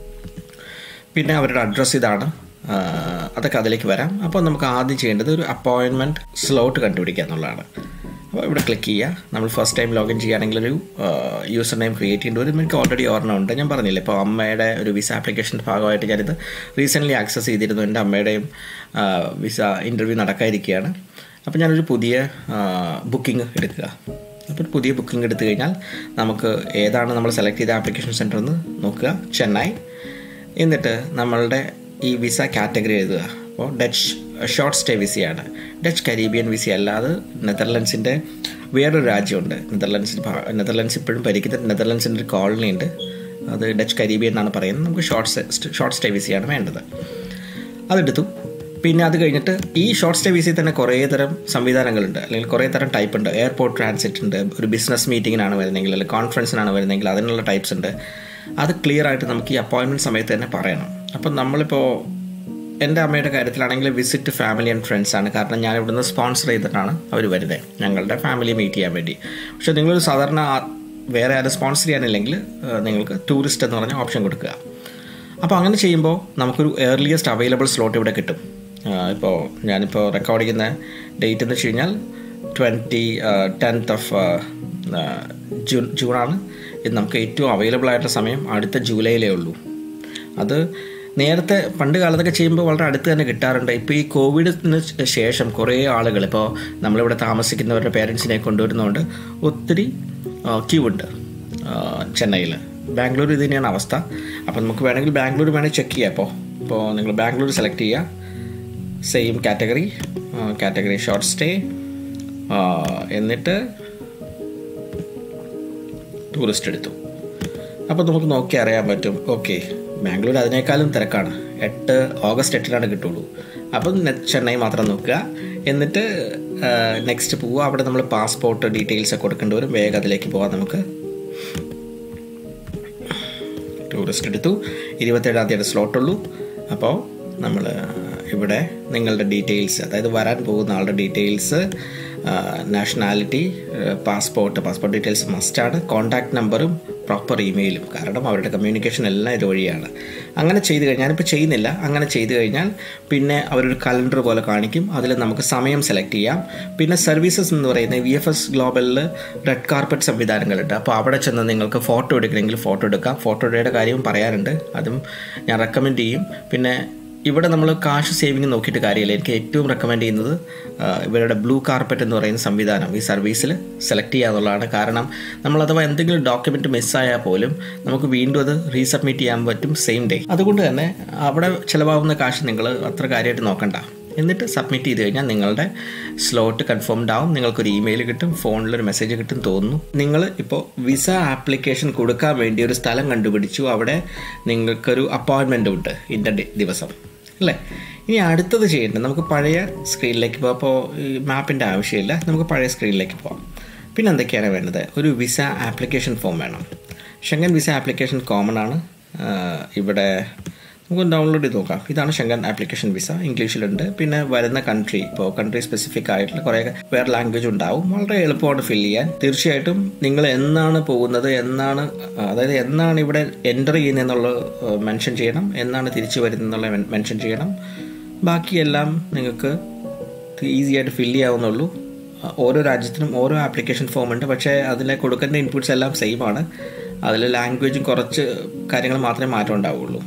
പിന്നെ അവരുടെ അഡ്രസ്സ് ഇതാണ് അതൊക്കെ അതിലേക്ക് വരാം അപ്പോൾ നമുക്ക് ആദ്യം ചെയ്യേണ്ടത് ഒരു അപ്പോയിൻമെൻറ്റ് സ്ലോട്ട് കണ്ടുപിടിക്കുക എന്നുള്ളതാണ് അപ്പോൾ ഇവിടെ ക്ലിക്ക് ചെയ്യുക നമ്മൾ ഫസ്റ്റ് ടൈം ലോഗിൻ ചെയ്യുകയാണെങ്കിൽ ഒരു യൂസർ നെയിം ക്രിയേറ്റ് ചെയ്യേണ്ടി വരും എനിക്ക് ഓൾറെഡി ഓർമ്മ ഉണ്ട് ഞാൻ പറഞ്ഞില്ലേ ഇപ്പോൾ അമ്മയുടെ ഒരു വിസ ആപ്ലിക്കേഷൻ്റെ ഭാഗമായിട്ട് ഞാനിത് റീസെൻ്റ്ലി ആക്സസ് ചെയ്തിരുന്നു എൻ്റെ അമ്മയുടെയും വിസ ഇൻ്റർവ്യൂ നടക്കാതിരിക്കുകയാണ് അപ്പോൾ ഞാനൊരു പുതിയ ബുക്കിംഗ് എടുക്കുക അപ്പോൾ പുതിയ ബുക്കിംഗ് എടുത്തു കഴിഞ്ഞാൽ നമുക്ക് ഏതാണ് നമ്മൾ സെലക്ട് ചെയ്ത ആപ്ലിക്കേഷൻ സെൻറ്റർ എന്ന് നോക്കുക ചെന്നൈ എന്നിട്ട് നമ്മളുടെ ഈ വിസ കാറ്റഗറി എഴുതുക അപ്പോൾ ഡച്ച് ഷോർട്ട് സ്റ്റേ വിസയാണ് ഡച്ച് കരീബിയൻ വിസ അല്ലാതെ നെതർലൻഡ്സിൻ്റെ വേറൊരു രാജ്യമുണ്ട് നെതർലൻഡ്സിൻ്റെ നെതർലൻഡ്സ് ഇപ്പോഴും ഭരിക്കുന്ന നെതർലൻഡ്സിൻ്റെ ഒരു കോളനി ഉണ്ട് അത് ഡച്ച് കരീബിയൻ എന്നാണ് പറയുന്നത് നമുക്ക് ഷോർട്ട് ഷോർട്ട് സ്റ്റേ വിസയാണ് വേണ്ടത് അതെടുത്തു പിന്നെ അത് കഴിഞ്ഞിട്ട് ഈ ഷോർട്ട് സ്റ്റേ വിസയിൽ തന്നെ കുറേ തരം സംവിധാനങ്ങളുണ്ട് അല്ലെങ്കിൽ കുറേ തരം ടൈപ്പ് ഉണ്ട് എയർപോർട്ട് ട്രാൻസിറ്റ് ഉണ്ട് ഒരു ബിസിനസ് മീറ്റിങ്ങിനാണ് വരുന്നതെങ്കിൽ അല്ലെങ്കിൽ കോൺഫറൻസിനാണ് വരുന്നതെങ്കിൽ അതിനുള്ള ടൈപ്സ് ഉണ്ട് അത് ക്ലിയർ ആയിട്ട് നമുക്ക് ഈ അപ്പോയിൻമെൻറ്റ് സമയത്ത് തന്നെ പറയണം അപ്പം നമ്മളിപ്പോൾ എൻ്റെ അമ്മയുടെ കാര്യത്തിലാണെങ്കിൽ വിസിറ്റ് ഫാമിലി ആൻഡ് ഫ്രണ്ട്സ് ആണ് കാരണം ഞാൻ ഇവിടുന്ന് സ്പോൺസർ ചെയ്തിട്ടാണ് അവർ വരുന്നത് ഞങ്ങളുടെ ഫാമിലി മീറ്റ് ചെയ്യാൻ വേണ്ടി പക്ഷേ നിങ്ങളൊരു സാധാരണ ആ- വേറെ ആരും സ്പോൺസർ ചെയ്യാനില്ലെങ്കിൽ ഏഹ്, നിങ്ങൾക്ക് ടൂറിസ്റ്റ് എന്ന് പറഞ്ഞ ഓപ്ഷൻ കൊടുക്കുക അപ്പോൾ അങ്ങനെ ചെയ്യുമ്പോൾ നമുക്കൊരു ഏർലിയസ്റ്റ് അവൈലബിൾ സ്ലോട്ട് ഇവിടെ കിട്ടും ഇപ്പോൾ ഞാനിപ്പോൾ റെക്കോർഡ് ചെയ്യുന്ന ഡേറ്റ് എന്ന് വെച്ച് കഴിഞ്ഞാൽ ട്വൻറ്റി ടെൻത്ത് ഓഫ് ജൂൺ ജൂണാണ് ഇത് നമുക്ക് ഏറ്റവും അവൈലബിൾ ആയിട്ടുള്ള സമയം അടുത്ത ജൂലൈയിലേ ഉള്ളൂ അത് നേരത്തെ പണ്ട് കാലത്തൊക്കെ ചെയ്യുമ്പോൾ വളരെ അടുത്ത് തന്നെ കിട്ടാറുണ്ട് ഇപ്പോൾ ഈ കോവിഡിന് ശേഷം കുറേ ആളുകൾ ഇപ്പോൾ നമ്മളിവിടെ താമസിക്കുന്നവരുടെ പേരൻസിനെ കൊണ്ടുവരുന്നതുകൊണ്ട് ഒത്തിരി ക്യൂ ഉണ്ട് ചെന്നൈയിൽ ബാംഗ്ലൂർ ഇത് തന്നെയാണ് അവസ്ഥ അപ്പോൾ നമുക്ക് വേണമെങ്കിൽ ബാംഗ്ലൂർ വേണമെങ്കിൽ ചെക്ക് ചെയ്യാം അപ്പോൾ ഇപ്പോൾ നിങ്ങൾ ബാംഗ്ലൂർ സെലക്ട് ചെയ്യുക same category category short stay എന്നിട്ട് ടൂറിസ്റ്റ് എടുത്തു അപ്പോൾ നമുക്ക് നോക്കി അറിയാൻ പറ്റും ഓക്കെ ബാംഗ്ലൂർ അതിനേക്കാളും തിരക്കാണ് എട്ട് ഓഗസ്റ്റ് എട്ടിനാണ് കിട്ടുള്ളൂ അപ്പം നെ- ചെന്നൈ മാത്രം നോക്കുക എന്നിട്ട് നെക്സ്റ്റ് പോവുക അവിടെ നമ്മൾ പാസ്പോർട്ട് ഡീറ്റെയിൽസ് ഒക്കെ കൊടുക്കേണ്ടി വരും വേഗം അതിലേക്ക് പോകാം നമുക്ക് ടൂറിസ്റ്റ് എടുത്തു ഇരുപത്തേഴാം തീയതി സ്ലോട്ടുള്ളൂ അപ്പോൾ നമ്മൾ ഇവിടെ നിങ്ങളുടെ ഡീറ്റെയിൽസ് അതായത് വരാൻ പോകുന്ന ആളുടെ details nationality passport passport details മസ്റ്റാണ് കോൺടാക്ട് നമ്പറും പ്രോപ്പർ ഇമെയിലും കാരണം അവരുടെ കമ്മ്യൂണിക്കേഷൻ എല്ലാം ഇതുവഴിയാണ് അങ്ങനെ ചെയ്ത് കഴിഞ്ഞാൽ ഞാനിപ്പോൾ ചെയ്യുന്നില്ല അങ്ങനെ ചെയ്ത് കഴിഞ്ഞാൽ പിന്നെ അവരൊരു കലണ്ടർ പോലെ കാണിക്കും അതിൽ നമുക്ക് സമയം സെലക്ട് ചെയ്യാം പിന്നെ സർവീസസ് എന്ന് പറയുന്നത് വി എഫ് എസ് ഗ്ലോബലിൽ റെഡ് കാർപ്പറ്റ് സംവിധാനങ്ങളുണ്ട് അപ്പോൾ അവിടെ ചെന്ന് നിങ്ങൾക്ക് ഫോട്ടോ എടുക്കണമെങ്കിൽ ഫോട്ടോ എടുക്കാം ഫോട്ടോയുടെ കാര്യവും പറയാറുണ്ട് അതും ഞാൻ റെക്കമെൻഡ് ചെയ്യും പിന്നെ ഇവിടെ നമ്മൾ കാശ് സേവിങ് നോക്കിയിട്ട് കാര്യമില്ല എനിക്ക് ഏറ്റവും റെക്കമെൻഡ് ചെയ്യുന്നത് ആ, ഇവരുടെ ബ്ലൂ കാർപ്പറ്റ് എന്ന് പറയുന്ന സംവിധാനം ഈ സർവീസിൽ സെലക്ട് ചെയ്യുക എന്നുള്ളതാണ് കാരണം നമ്മൾ അഥവാ എന്തെങ്കിലും ഡോക്യുമെൻ്റ് മിസ്സായാൽ പോലും നമുക്ക് വീണ്ടും അത് റീസബ്മിറ്റ് ചെയ്യാൻ പറ്റും സെയിം ഡേ അതുകൊണ്ട് തന്നെ അവിടെ ചിലവാകുന്ന കാശ് നിങ്ങൾ അത്ര കാര്യമായിട്ട് നോക്കണ്ട എന്നിട്ട് സബ്മിറ്റ് ചെയ്ത് കഴിഞ്ഞാൽ നിങ്ങളുടെ സ്ലോട്ട് കൺഫേംഡ് ആവും നിങ്ങൾക്കൊരു ഇമെയിൽ കിട്ടും ഫോണിലൊരു മെസ്സേജ് കിട്ടും തോന്നുന്നു നിങ്ങൾ ഇപ്പോൾ വിസ ആപ്ലിക്കേഷൻ കൊടുക്കാൻ വേണ്ടി ഒരു സ്ഥലം കണ്ടുപിടിച്ചു അവിടെ നിങ്ങൾക്കൊരു അപ്പോയിൻമെൻ്റ് ഉണ്ട് ഇന്ന ഡി- ദിവസം അല്ലേ ഇനി അടുത്തത് ചെയ്യേണ്ടത് നമുക്ക് പഴയ സ്ക്രീനിലേക്ക് പോകാം അപ്പോൾ ഈ മാപ്പിൻ്റെ ആവശ്യമില്ല നമുക്ക് പഴയ സ്ക്രീനിലേക്ക് പോകാം പിന്നെ എന്തൊക്കെയാണ് വേണ്ടത് ഒരു വിസ ആപ്ലിക്കേഷൻ ഫോം വേണം ഷെങ്കൻ വിസ ആപ്ലിക്കേഷൻ കോമൺ ആണ് ആ, ഇവിടെ നമുക്ക് ഡൗൺലോഡ് ചെയ്ത് നോക്കാം ഇതാണ് ഷെങ്കൻ ആപ്ലിക്കേഷൻ വിസ ഇംഗ്ലീഷിലുണ്ട് പിന്നെ വരുന്ന കൺട്രി ഇപ്പോൾ കൺട്രി സ്പെസിഫിക് ആയിട്ടുള്ള കുറേ വേറെ ലാംഗ്വേജ് ഉണ്ടാവും വളരെ എളുപ്പമാണ് ഫില്ല് ചെയ്യാൻ തീർച്ചയായിട്ടും നിങ്ങൾ എന്നാണ് പോകുന്നത് എന്നാണ് അതായത് എന്നാണ് ഇവിടെ എൻ്റർ ചെയ്യുന്നതെന്നുള്ളത് മെൻഷൻ ചെയ്യണം എന്നാണ് തിരിച്ചു വരുന്നതെന്നുള്ള മെൻഷൻ ചെയ്യണം ബാക്കിയെല്ലാം നിങ്ങൾക്ക് ഈസി ആയിട്ട് ഫില്ല് ചെയ്യാവുന്നുള്ളൂ ഓരോ രാജ്യത്തിനും ഓരോ ആപ്ലിക്കേഷൻ ഫോം ഉണ്ട് പക്ഷേ അതിലെ കൊടുക്കേണ്ട ഇൻപുട്സ് എല്ലാം സെയിം ആണ് അതിൽ ലാംഗ്വേജും കുറച്ച് കാര്യങ്ങൾ മാത്രമേ മാറ്റം ഉണ്ടാവുള്ളൂ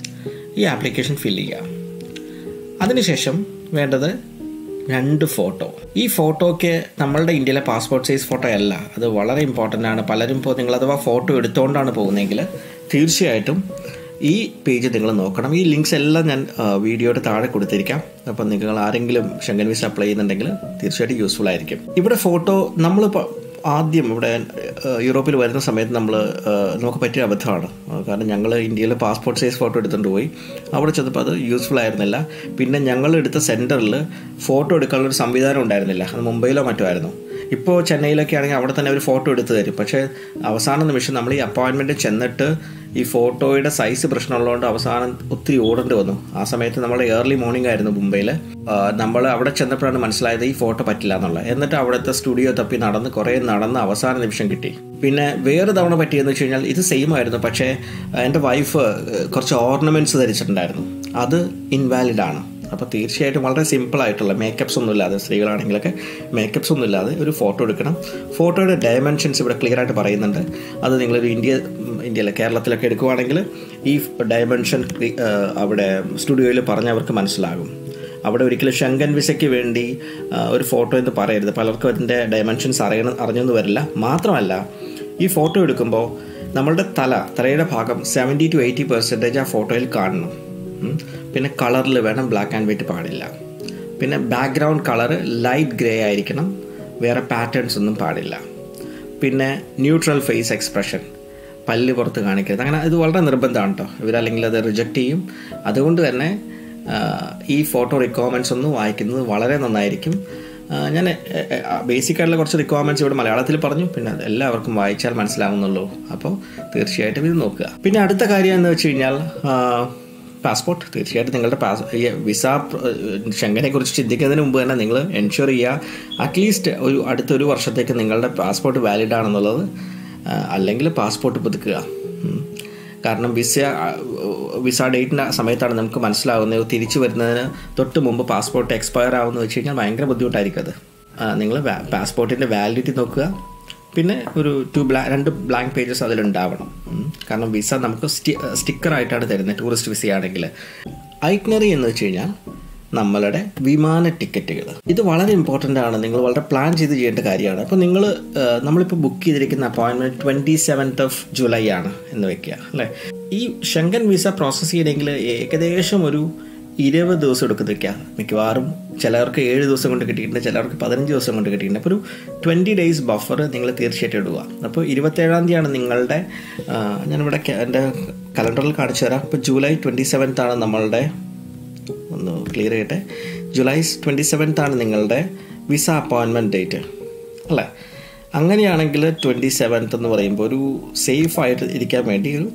ഈ ആപ്ലിക്കേഷൻ ഫില്ല് ചെയ്യുക അതിനുശേഷം വേണ്ടത് രണ്ട് ഫോട്ടോ ഈ ഫോട്ടോയ്ക്ക് നമ്മളുടെ ഇന്ത്യയിലെ പാസ്പോർട്ട് സൈസ് ഫോട്ടോ അല്ല അത് വളരെ ഇമ്പോർട്ടൻ്റ് ആണ് പലരും ഇപ്പോൾ നിങ്ങൾ അഥവാ ഫോട്ടോ എടുത്തുകൊണ്ടാണ് പോകുന്നതെങ്കിൽ തീർച്ചയായിട്ടും ഈ പേജ് നിങ്ങൾ നോക്കണം ഈ ലിങ്ക്സ് എല്ലാം ഞാൻ ആ, വീഡിയോയുടെ താഴെ കൊടുത്തിരിക്കാം അപ്പം നിങ്ങൾ ആരെങ്കിലും ഷെങ്കൻ വിസ അപ്ലൈ ചെയ്യുന്നുണ്ടെങ്കിൽ തീർച്ചയായിട്ടും യൂസ്ഫുൾ ആയിരിക്കും ഇവിടെ ഫോട്ടോ നമ്മൾ ആദ്യം ഇവിടെ ആ, യൂറോപ്പിൽ വരുന്ന സമയത്ത് നമ്മൾ നമുക്ക് പറ്റിയ അബദ്ധമാണ് ആ, കാരണം ഞങ്ങൾ ഇന്ത്യയിൽ പാസ്പോർട്ട് സൈസ് ഫോട്ടോ എടുത്തുകൊണ്ട് പോയി അവിടെ ചെന്നപ്പോൾ അത് യൂസ്ഫുൾ ആയിരുന്നില്ല പിന്നെ ഞങ്ങൾ എടുത്ത സെൻറ്ററിൽ ഫോട്ടോ എടുക്കാനുള്ള ഒരു സംവിധാനം ഉണ്ടായിരുന്നില്ല അത് മുംബൈയിലോ മറ്റോ ആയിരുന്നു ഇപ്പോൾ ചെന്നൈയിലൊക്കെ ആണെങ്കിൽ അവിടെ തന്നെ അവർ ഫോട്ടോ എടുത്ത് തരും പക്ഷേ അവസാന നിമിഷം നമ്മൾ ഈ അപ്പോയിൻമെൻറ്റ് ചെന്നിട്ട് ഈ ഫോട്ടോയുടെ സൈസ് പ്രശ്നമുള്ളതുകൊണ്ട് അവസാനം ഒത്തിരി ഓടേണ്ടി വന്നു ആ സമയത്ത് നമ്മൾ ഏർലി മോർണിംഗ് ആയിരുന്നു മുംബൈയിൽ നമ്മൾ അവിടെ ചെന്നപ്പോഴാണ് മനസ്സിലായത് ഈ ഫോട്ടോ പറ്റില്ല എന്നുള്ളത് എന്നിട്ട് അവിടുത്തെ സ്റ്റുഡിയോ തപ്പി നടന്ന് കുറേ നടന്ന് അവസാന നിമിഷം കിട്ടി പിന്നെ വേറെ തവണ പറ്റിയെന്ന് വെച്ച് കഴിഞ്ഞാൽ ഇത് സെയിം ആയിരുന്നു പക്ഷേ എൻ്റെ വൈഫ് കുറച്ച് ഓർണമെൻറ്റ്സ് ധരിച്ചിട്ടുണ്ടായിരുന്നു അത് ഇൻവാലിഡ് ആണ് അപ്പോൾ തീർച്ചയായിട്ടും വളരെ സിമ്പിൾ ആയിട്ടുള്ള മേക്കപ്സ് ഒന്നും ഇല്ലാതെ സ്ത്രീകളാണെങ്കിലൊക്കെ മേക്കപ്സ് ഒന്നും ഇല്ലാതെ ഒരു ഫോട്ടോ എടുക്കണം ഫോട്ടോയുടെ ഡയമെൻഷൻസ് ഇവിടെ ക്ലിയർ ആയിട്ട് പറയുന്നുണ്ട് അത് നിങ്ങളൊരു ഇന്ത്യ ഇന്ത്യയിലെ കേരളത്തിലൊക്കെ എടുക്കുവാണെങ്കിൽ ഈ ഡയമെൻഷൻ അവിടെ സ്റ്റുഡിയോയിൽ പറഞ്ഞ് അവർക്ക് മനസ്സിലാകും അവിടെ ഒരിക്കലും ശങ്കൻ വിസയ്ക്ക് വേണ്ടി ആ, ഒരു ഫോട്ടോ എന്ന് പറയരുത് പലർക്കും അതിൻ്റെ ഡയമെൻഷൻസ് അറിയണം അറിഞ്ഞൊന്നും വരില്ല മാത്രമല്ല ഈ ഫോട്ടോ എടുക്കുമ്പോൾ നമ്മളുടെ തല തലയുടെ ഭാഗം സെവൻറ്റി ടു എയ്റ്റി പെർസെൻറ്റേജ് ആ ഫോട്ടോയിൽ കാണണം ഉം. പിന്നെ കളറിൽ വേണം ബ്ലാക്ക് ആൻഡ് വൈറ്റ് പാടില്ല പിന്നെ ബാക്ക്ഗ്രൗണ്ട് കളർ ലൈറ്റ് ഗ്രേ ആയിരിക്കണം വേറെ പാറ്റേൺസ് ഒന്നും പാടില്ല പിന്നെ ന്യൂട്രൽ ഫേസ് എക്സ്പ്രഷൻ പല്ല് പുറത്ത് കാണിക്കരുത് അങ്ങനെ ഇത് വളരെ നിർബന്ധമാണ് കേട്ടോ ഇവരല്ലെങ്കിൽ അത് റിജക്റ്റ് ചെയ്യും അതുകൊണ്ട് തന്നെ ആ, ഈ ഫോട്ടോ റിക്വയർമെൻറ്റ്സ് ഒന്ന് വായിക്കുന്നത് വളരെ നന്നായിരിക്കും ആ, ഞാൻ ബേസിക് ആയിട്ടുള്ള കുറച്ച് റിക്വയർമെൻറ്റ്സ് ഇവിടെ മലയാളത്തിൽ പറഞ്ഞു പിന്നെ അത് എല്ലാവർക്കും വായിച്ചാൽ മനസ്സിലാവുന്നുള്ളൂ അപ്പോൾ തീർച്ചയായിട്ടും ഇത് നോക്കുക പിന്നെ അടുത്ത കാര്യം എന്ന് വെച്ച് കഴിഞ്ഞാൽ പാസ്പോർട്ട് തീർച്ചയായിട്ടും നിങ്ങളുടെ പാസ് ഈ വിസ ഷെങ്കനെ കുറിച്ച് ചിന്തിക്കുന്നതിന് മുമ്പ് തന്നെ നിങ്ങൾ എൻഷുർ ചെയ്യുക അറ്റ്ലീസ്റ്റ് ഒരു അടുത്തൊരു വർഷത്തേക്ക് നിങ്ങളുടെ പാസ്പോർട്ട് വാലിഡ് ആണെന്നുള്ളത് ആ, അല്ലെങ്കിൽ പാസ്പോർട്ട് പുതുക്കുക ഉം. കാരണം വിസ വിസ ഡേറ്റിൻ്റെ സമയത്താണ് നമുക്ക് മനസ്സിലാവുന്നത് തിരിച്ചു വരുന്നതിന് തൊട്ട് മുമ്പ് പാസ്പോർട്ട് എക്സ്പയർ ആവുമെന്ന് വെച്ച് കഴിഞ്ഞാൽ ഭയങ്കര ബുദ്ധിമുട്ടായിരിക്കും അത് നിങ്ങൾ പാസ്പോർട്ടിൻ്റെ വാലിഡിറ്റി നോക്കുക പിന്നെ ഒരു ടു ബ്ലാ രണ്ട് ബ്ലാങ്ക് പേജസ് അതിലുണ്ടാവണം ഉം. കാരണം വിസ നമുക്ക് സ്റ്റി സ്റ്റിക്കറായിട്ടാണ് തരുന്നത് ടൂറിസ്റ്റ് വിസയാണെങ്കിൽ ഐറ്റ്നറി എന്ന് വെച്ച് കഴിഞ്ഞാൽ നമ്മളുടെ വിമാന ടിക്കറ്റുകൾ ഇത് വളരെ ഇമ്പോർട്ടൻ്റ് ആണ് നിങ്ങൾ വളരെ പ്ലാൻ ചെയ്ത് ചെയ്യേണ്ട കാര്യമാണ് അപ്പോൾ നിങ്ങൾ നമ്മളിപ്പോൾ ബുക്ക് ചെയ്തിരിക്കുന്ന appointment twenty seventh of July ആണ് എന്ന് വെക്കുക അല്ലേ ഈ ഷെങ്കൻ വിസ പ്രോസസ്സ് ചെയ്യണമെങ്കിൽ ഏകദേശം ഒരു ഇരുപത് ദിവസം എടുക്കുന്നേക്കാം മിക്കവാറും ചിലർക്ക് ഏഴ് ദിവസം കൊണ്ട് കിട്ടിയിട്ടുണ്ട് ചിലർക്ക് പതിനഞ്ച് ദിവസം കൊണ്ട് കിട്ടിയിട്ടുണ്ട് അപ്പോൾ ഒരു ട്വൻറ്റി ഡേയ്സ് ബഫർ നിങ്ങൾ തീർച്ചയായിട്ടും ഇടുക അപ്പോൾ ഇരുപത്തേഴാം തീയതിയാണ് നിങ്ങളുടെ ആ, ഞാനിവിടെ ക- എൻ്റെ കലണ്ടറിൽ കാണിച്ചു തരാം അപ്പോൾ ജൂലൈ ട്വൻറ്റി സെവൻത്ത് ആണ് നമ്മളുടെ ഒന്ന് ക്ലിയർ ചെയ്യട്ടെ ജൂലൈ ട്വൻറ്റി സെവൻത്ത് ആണ് നിങ്ങളുടെ വിസ അപ്പോയിൻമെൻറ്റ് ഡേറ്റ് അല്ലേ അങ്ങനെയാണെങ്കിൽ ട്വൻറ്റി സെവൻത്ത് എന്ന് പറയുമ്പോൾ ഒരു സേഫ് ആയിട്ട് ഇരിക്കാൻ വേണ്ടി ഒരു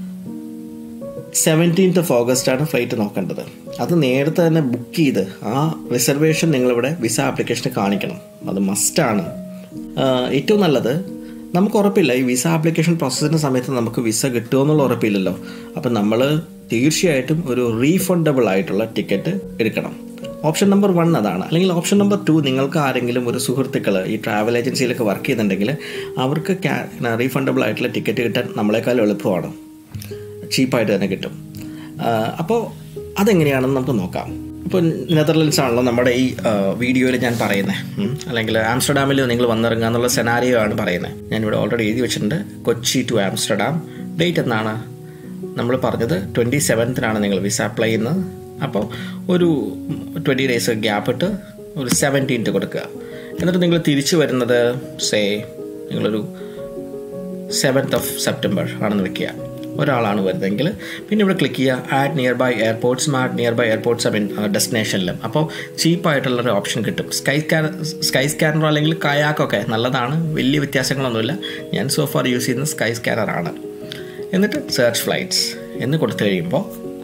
സെവൻറ്റീൻത്ത് ഓഫ് ഓഗസ്റ്റ് ആണ് ഫ്ലൈറ്റ് നോക്കേണ്ടത് അത് നേരത്തെ തന്നെ ബുക്ക് ചെയ്ത് ആ റിസർവേഷൻ നിങ്ങളിവിടെ വിസ ആപ്ലിക്കേഷന് കാണിക്കണം അത് മസ്റ്റാണ് ഏറ്റവും നല്ലത് നമുക്ക് ഉറപ്പില്ല ഈ വിസ ആപ്ലിക്കേഷൻ പ്രോസസ്സിൻ്റെ സമയത്ത് നമുക്ക് വിസ കിട്ടുമോ എന്നുള്ള ഉറപ്പില്ലല്ലോ അപ്പം നമ്മൾ തീർച്ചയായിട്ടും ഒരു റീഫണ്ടബിൾ ആയിട്ടുള്ള ടിക്കറ്റ് എടുക്കണം ഓപ്ഷൻ നമ്പർ വൺ അതാണ് അല്ലെങ്കിൽ ഓപ്ഷൻ നമ്പർ ടു നിങ്ങൾക്ക് ആരെങ്കിലും ഒരു സുഹൃത്തുക്കൾ ഈ ട്രാവൽ ഏജൻസിയിലൊക്കെ വർക്ക് ചെയ്യുന്നുണ്ടെങ്കിൽ അവർക്ക് റീഫണ്ടബിൾ ആയിട്ടുള്ള ടിക്കറ്റ് കിട്ടാൻ നമ്മളെക്കാളും എളുപ്പമാണ് ചീപ്പായിട്ട് തന്നെ കിട്ടും അപ്പോൾ അതെങ്ങനെയാണെന്ന് നമുക്ക് നോക്കാം ഇപ്പോൾ നെതർലൻഡ്സ് ആണല്ലോ നമ്മുടെ ഈ വീഡിയോയിൽ ഞാൻ പറയുന്നത് അല്ലെങ്കിൽ ആംസ്റ്റർഡാമിൽ നിങ്ങൾ വന്നിറങ്ങുക എന്നുള്ള സെനാരിയോ ആണ് പറയുന്നത് ഞാനിവിടെ ഓൾറെഡി എഴുതി വെച്ചിട്ടുണ്ട് കൊച്ചി ടു ആംസ്റ്റർഡാം ഡേറ്റ് എന്നാണ് നമ്മൾ പറഞ്ഞത് ട്വൻറ്റി സെവൻത്തിനാണ് നിങ്ങൾ വിസ അപ്ലൈ ചെയ്യുന്നത് അപ്പോൾ ഒരു ട്വൻറ്റി ഡേയ്സ് ഗ്യാപ്പ് ഇട്ട് ഒരു സെവൻറ്റീൻത്ത് കൊടുക്കുക എന്നിട്ട് നിങ്ങൾ തിരിച്ചു വരുന്നത് സേ നിങ്ങളൊരു സെവൻത്ത് ഓഫ് സെപ്റ്റംബർ ആണെന്ന് വെക്കുക ഒരാളാണ് വരുന്നതെങ്കിൽ പിന്നെ ഇവിടെ ക്ലിക്ക് ചെയ്യുക add nearby airports smart nearby airports I mean ഡെസ്റ്റിനേഷനിലും അപ്പോൾ ചീപ്പായിട്ടുള്ളൊരു ഓപ്ഷൻ കിട്ടും സ്കൈ സ്കാനർ സ്കൈ സ്കാനർ അല്ലെങ്കിൽ കയാക്കൊക്കെ നല്ലതാണ് വലിയ വ്യത്യാസങ്ങളൊന്നുമില്ല ഞാൻ സോഫാർ യൂസ് ചെയ്യുന്ന സ്കൈ സ്കാനറാണ് എന്നിട്ട് സെർച്ച് ഫ്ലൈറ്റ്സ് എന്ന് കൊടുത്തു കഴിയുമ്പോൾ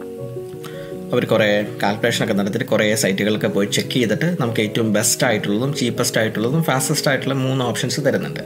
അവർ കുറേ കാൽക്കുലേഷനൊക്കെ നടത്തിയിട്ട് കുറേ സൈറ്റുകളൊക്കെ പോയി ചെക്ക് ചെയ്തിട്ട് നമുക്ക് ഏറ്റവും ബെസ്റ്റ് ആയിട്ടുള്ളതും ചീപ്പസ്റ്റ് ആയിട്ടുള്ളതും ഫാസ്റ്റസ്റ്റ് ആയിട്ടുള്ള മൂന്ന് ഓപ്ഷൻസ് തരുന്നുണ്ട്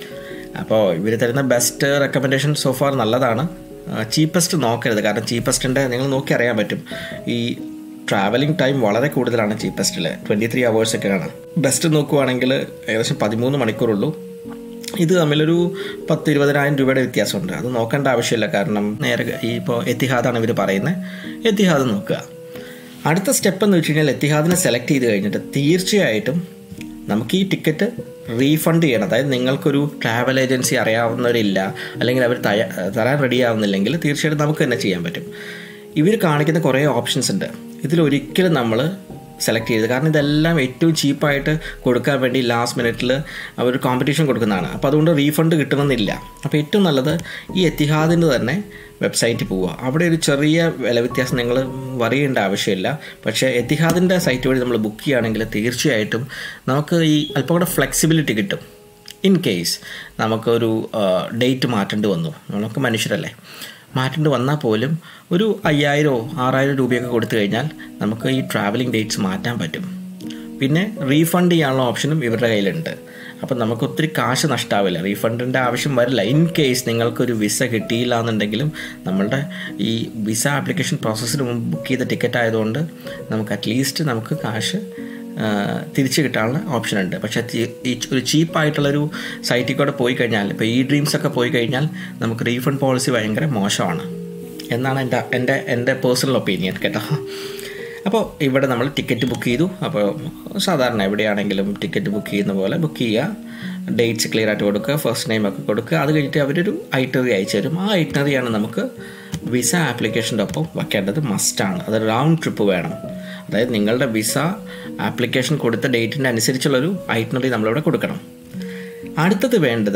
അപ്പോൾ ഇവർ തരുന്ന ബെസ്റ്റ് റെക്കമെൻഡേഷൻ സോഫാർ നല്ലതാണ് ചീപ്പസ്റ്റ് നോക്കരുത് കാരണം ചീപ്പസ്റ്റിൻ്റെ നിങ്ങൾ നോക്കി അറിയാൻ പറ്റും ഈ ട്രാവലിംഗ് ടൈം വളരെ കൂടുതലാണ് ചീപ്പസ്റ്റിൽ ട്വൻറ്റി ത്രീ അവേഴ്സൊക്കെയാണ് ബെസ്റ്റ് നോക്കുവാണെങ്കിൽ ഏകദേശം പതിമൂന്ന് മണിക്കൂറുള്ളൂ ഇത് തമ്മിലൊരു പത്ത് ഇരുപതിനായിരം രൂപയുടെ വ്യത്യാസമുണ്ട് അത് നോക്കേണ്ട ആവശ്യമില്ല കാരണം നേരെ ഈ ഇപ്പോൾ എത്തിഹാദാണ് ഇവർ പറയുന്നത് എത്തിഹാദ് നോക്കുക അടുത്ത സ്റ്റെപ്പ് എന്ന് വെച്ച് കഴിഞ്ഞാൽ എത്തിഹാദിനെ സെലക്ട് ചെയ്ത് കഴിഞ്ഞിട്ട് തീർച്ചയായിട്ടും നമുക്ക് ഈ ടിക്കറ്റ് റീഫണ്ട് ചെയ്യണം അതായത് നിങ്ങൾക്കൊരു ട്രാവൽ ഏജൻസി അറിയാവുന്നവരില്ല അല്ലെങ്കിൽ അവർ തയ്യാ തരാൻ റെഡി ആവുന്നില്ലെങ്കിൽ തീർച്ചയായിട്ടും നമുക്ക് തന്നെ ചെയ്യാൻ പറ്റും ഇവർ കാണിക്കുന്ന കുറേ ഓപ്ഷൻസ് ഉണ്ട് ഇതിലൊരിക്കലും നമ്മൾ സെലക്ട് ചെയ്തത് കാരണം ഇതെല്ലാം ഏറ്റവും ചീപ്പായിട്ട് കൊടുക്കാൻ വേണ്ടി ലാസ്റ്റ് മിനിറ്റിൽ അവർ കോമ്പറ്റീഷൻ കൊടുക്കുന്നതാണ് അപ്പോൾ അതുകൊണ്ട് റീഫണ്ട് കിട്ടണമെന്നില്ല അപ്പോൾ ഏറ്റവും നല്ലത് ഈ എത്തിഹാദിൻ്റെ തന്നെ വെബ്സൈറ്റിൽ പോവുക അവിടെ ഒരു ചെറിയ വില വ്യത്യാസം നിങ്ങൾ വറിയേണ്ട ആവശ്യമില്ല പക്ഷേ എത്തിഹാദിൻ്റെ സൈറ്റ് വഴി നമ്മൾ ബുക്ക് ചെയ്യുകയാണെങ്കിൽ തീർച്ചയായിട്ടും നമുക്ക് ഈ അല്പം കൂടെ ഫ്ലെക്സിബിലിറ്റി കിട്ടും ഇൻ കേസ് നമുക്കൊരു ഡേറ്റ് മാറ്റേണ്ടി വന്നു നമുക്ക് മനുഷ്യരല്ലേ മാറ്റേണ്ടി വന്നാൽ പോലും ഒരു അയ്യായിരമോ ആറായിരം രൂപയൊക്കെ കൊടുത്തു കഴിഞ്ഞാൽ നമുക്ക് ഈ ട്രാവലിംഗ് ഡേറ്റ്സ് മാറ്റാൻ പറ്റും പിന്നെ റീഫണ്ട് ചെയ്യാനുള്ള ഓപ്ഷനും ഇവരുടെ കയ്യിലുണ്ട് അപ്പം നമുക്ക് ഒത്തിരി കാശ് നഷ്ടാവില്ല റീഫണ്ടിൻ്റെ ആവശ്യം വരില്ല ഇൻ കേസ് നിങ്ങൾക്കൊരു വിസ കിട്ടിയില്ല എന്നുണ്ടെങ്കിലും നമ്മളുടെ ഈ വിസ ആപ്ലിക്കേഷൻ പ്രോസസ്സിന് മുമ്പ് ബുക്ക് ചെയ്ത ടിക്കറ്റ് ആയതുകൊണ്ട് നമുക്ക് അറ്റ്ലീസ്റ്റ് നമുക്ക് കാശ് തിരിച്ചു കിട്ടാനുള്ള ഓപ്ഷൻ ഉണ്ട് പക്ഷേ ഈ ഒരു ചീപ്പായിട്ടുള്ളൊരു സൈറ്റിൽ കൂടെ പോയി കഴിഞ്ഞാൽ ഇപ്പോൾ ഈ ഡ്രീംസ് ഒക്കെ പോയി കഴിഞ്ഞാൽ നമുക്ക് റീഫണ്ട് പോളിസി ഭയങ്കര മോശമാണ് എന്നാണ് എൻ്റെ എൻ്റെ എൻ്റെ പേഴ്സണൽ ഒപ്പീനിയൻ കേട്ടോ അപ്പോൾ ഇവിടെ നമ്മൾ ടിക്കറ്റ് ബുക്ക് ചെയ്തു അപ്പോൾ സാധാരണ എവിടെയാണെങ്കിലും ടിക്കറ്റ് ബുക്ക് ചെയ്യുന്ന പോലെ ബുക്ക് ചെയ്യുക ഡേറ്റ്സ് ക്ലിയർ ആയിട്ട് കൊടുക്കുക ഫസ്റ്റ് നെയിം ഒക്കെ കൊടുക്കുക അത് കഴിഞ്ഞിട്ട് അവരൊരു ഐറ്ററി അയച്ചു തരും ആ ഐറ്ററിയാണ് നമുക്ക് വിസ ആപ്ലിക്കേഷൻ്റെ ഒപ്പം വെക്കേണ്ടത് മസ്റ്റാണ് അത് റൗണ്ട് ട്രിപ്പ് വേണം അതായത് നിങ്ങളുടെ വിസ ആപ്ലിക്കേഷൻ കൊടുത്ത ഡേറ്റിൻ്റെ അനുസരിച്ചുള്ളൊരു ഐറ്റനറി നമ്മളിവിടെ കൊടുക്കണം അടുത്തത് വേണ്ടത്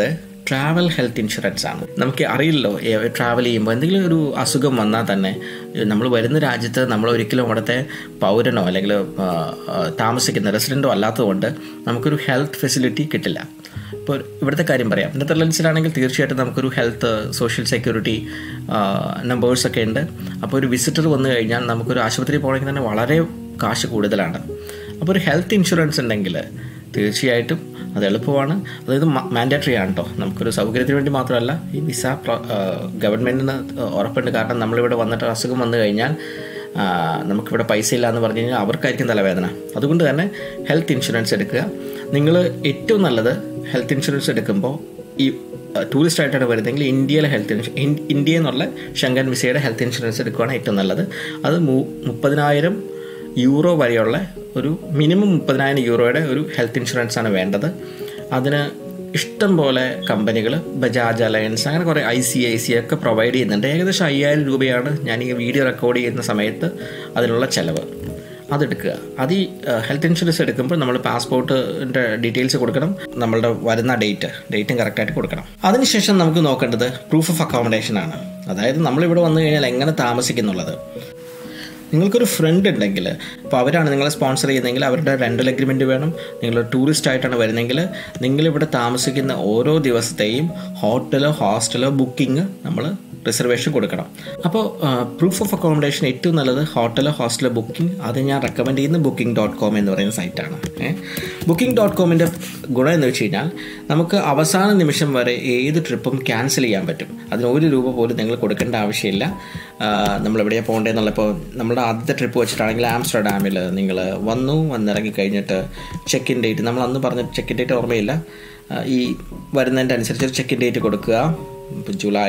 ട്രാവൽ ഹെൽത്ത് ഇൻഷുറൻസ് ആണ് നമുക്ക് അറിയില്ലല്ലോ ട്രാവൽ ചെയ്യുമ്പോൾ എന്തെങ്കിലും ഒരു അസുഖം വന്നാൽ തന്നെ നമ്മൾ വരുന്ന രാജ്യത്ത് നമ്മൾ ഒരിക്കലും അവിടുത്തെ പൗരനോ അല്ലെങ്കിൽ ആ, ആ, താമസിക്കുന്ന റെസിഡൻറ്റോ അല്ലാത്തതുകൊണ്ട് നമുക്കൊരു ഹെൽത്ത് ഫെസിലിറ്റി കിട്ടില്ല ഇപ്പോൾ ഇവിടുത്തെ കാര്യം പറയാം നെതർലൻഡ്സിലാണെങ്കിൽ തീർച്ചയായിട്ടും നമുക്കൊരു ഹെൽത്ത് സോഷ്യൽ സെക്യൂരിറ്റി നമ്പേഴ്സൊക്കെ ഉണ്ട് അപ്പോൾ ഒരു വിസിറ്റർ വന്നു കഴിഞ്ഞാൽ നമുക്കൊരു ആശുപത്രി പോകണമെങ്കിൽ തന്നെ വളരെ കാശ് കൂടുതലാണ് അപ്പോൾ ഒരു ഹെൽത്ത് ഇൻഷുറൻസ് ഉണ്ടെങ്കിൽ തീർച്ചയായിട്ടും അത് എളുപ്പമാണ് അതായത് മാൻഡേറ്ററി ആണ് കേട്ടോ നമുക്കൊരു സൗകര്യത്തിന് വേണ്ടി മാത്രമല്ല ഈ വിസ ഗവൺമെൻറ്റിന് ഉറപ്പുണ്ട് കാരണം നമ്മളിവിടെ വന്നിട്ട് അസുഖം വന്നു കഴിഞ്ഞാൽ ആ, നമുക്കിവിടെ പൈസ ഇല്ല എന്ന് പറഞ്ഞു കഴിഞ്ഞാൽ അവർക്കായിരിക്കും തലവേദന അതുകൊണ്ട് തന്നെ ഹെൽത്ത് ഇൻഷുറൻസ് എടുക്കുക നിങ്ങൾ ഏറ്റവും നല്ലത് ഹെൽത്ത് ഇൻഷുറൻസ് എടുക്കുമ്പോൾ ഈ ടൂറിസ്റ്റ് ആയിട്ടാണ് വരുന്നതെങ്കിൽ ഇന്ത്യയിലെ ഹെൽത്ത് ഇൻഷു ഇന്ത്യയിൽ നിന്നുള്ള ഷങ്കൻ വിസയുടെ ഹെൽത്ത് ഇൻഷുറൻസ് എടുക്കുകയാണ് ഏറ്റവും നല്ലത് അത് മു- മുപ്പതിനായിരം യൂറോ വരെയുള്ള ഒരു മിനിമം മുപ്പതിനായിരം യൂറോയുടെ ഒരു ഹെൽത്ത് ഇൻഷുറൻസ് ആണ് വേണ്ടത് അതിന് ഇഷ്ടം പോലെ കമ്പനികൾ ബജാജ് അലയൻസ് അങ്ങനെ കുറേ ഐ സി ഐ സി ഒക്കെ പ്രൊവൈഡ് ചെയ്യുന്നുണ്ട് ഏകദേശം അയ്യായിരം രൂപയാണ് ഞാൻ ഈ വീഡിയോ റെക്കോർഡ് ചെയ്യുന്ന സമയത്ത് അതിനുള്ള ചിലവ് അതെടുക്കുക അത് ഈ ഹെൽത്ത് ഇൻഷുറൻസ് എടുക്കുമ്പോൾ നമ്മൾ പാസ്പോർട്ടിൻ്റെ ഡീറ്റെയിൽസ് കൊടുക്കണം നമ്മളുടെ വരുന്ന ഡേറ്റ് ഡേറ്റും കറക്റ്റായിട്ട് കൊടുക്കണം അതിനുശേഷം നമുക്ക് നോക്കേണ്ടത് പ്രൂഫ് ഓഫ് അക്കോമഡേഷൻ ആണ് അതായത് നമ്മളിവിടെ വന്നു കഴിഞ്ഞാൽ എങ്ങനെ താമസിക്കുന്നുള്ളത് നിങ്ങൾക്കൊരു ഫ്രണ്ട് ഉണ്ടെങ്കിൽ അപ്പോൾ അവരാണ് നിങ്ങളെ സ്പോൺസർ ചെയ്യുന്നതെങ്കിൽ അവരുടെ റെൻ്റൽ അഗ്രിമെൻറ്റ് വേണം നിങ്ങൾ ടൂറിസ്റ്റ് ആയിട്ടാണ് വരുന്നതെങ്കിൽ നിങ്ങളിവിടെ താമസിക്കുന്ന ഓരോ ദിവസത്തെയും ഹോട്ടലോ ഹോസ്റ്റലോ ബുക്കിംഗ് നമ്മൾ റിസർവേഷൻ കൊടുക്കണം അപ്പോൾ പ്രൂഫ് ഓഫ് അക്കോമഡേഷൻ ഏറ്റവും നല്ലത് ഹോട്ടലോ ഹോസ്റ്റലോ ബുക്കിംഗ് അത് ഞാൻ റെക്കമെൻഡ് ചെയ്യുന്ന ബുക്കിംഗ് ഡോട്ട് കോം എന്ന് പറയുന്ന സൈറ്റാണ് ബുക്കിംഗ് ഡോട്ട് കോമിൻ്റെ ഗുണം എന്ന് വെച്ച് കഴിഞ്ഞാൽ നമുക്ക് അവസാന നിമിഷം വരെ ഏത് ട്രിപ്പും ക്യാൻസൽ ചെയ്യാൻ പറ്റും അതിന് ഒരു രൂപ പോലും നിങ്ങൾ കൊടുക്കേണ്ട ആവശ്യമില്ല നമ്മൾ എവിടെയാണ് പോകേണ്ടതെന്നുള്ള ഇപ്പോൾ നമ്മുടെ ആദ്യത്തെ ട്രിപ്പ് വെച്ചിട്ടാണെങ്കിൽ ആംസ്റ്റർഡാമിൽ നിങ്ങൾ വന്നു വന്നിറങ്ങി കഴിഞ്ഞിട്ട് ചെക്ക് ഇൻ ഡേറ്റ് നമ്മൾ അന്ന് പറഞ്ഞ ചെക്ക് ഇൻ ഡേറ്റ് ഓർമ്മയില്ല ആ, ഈ വരുന്നതിൻ്റെ അനുസരിച്ച് ഒരു ചെക്ക് ഇൻ ഡേറ്റ് കൊടുക്കുക ഇപ്പോൾ July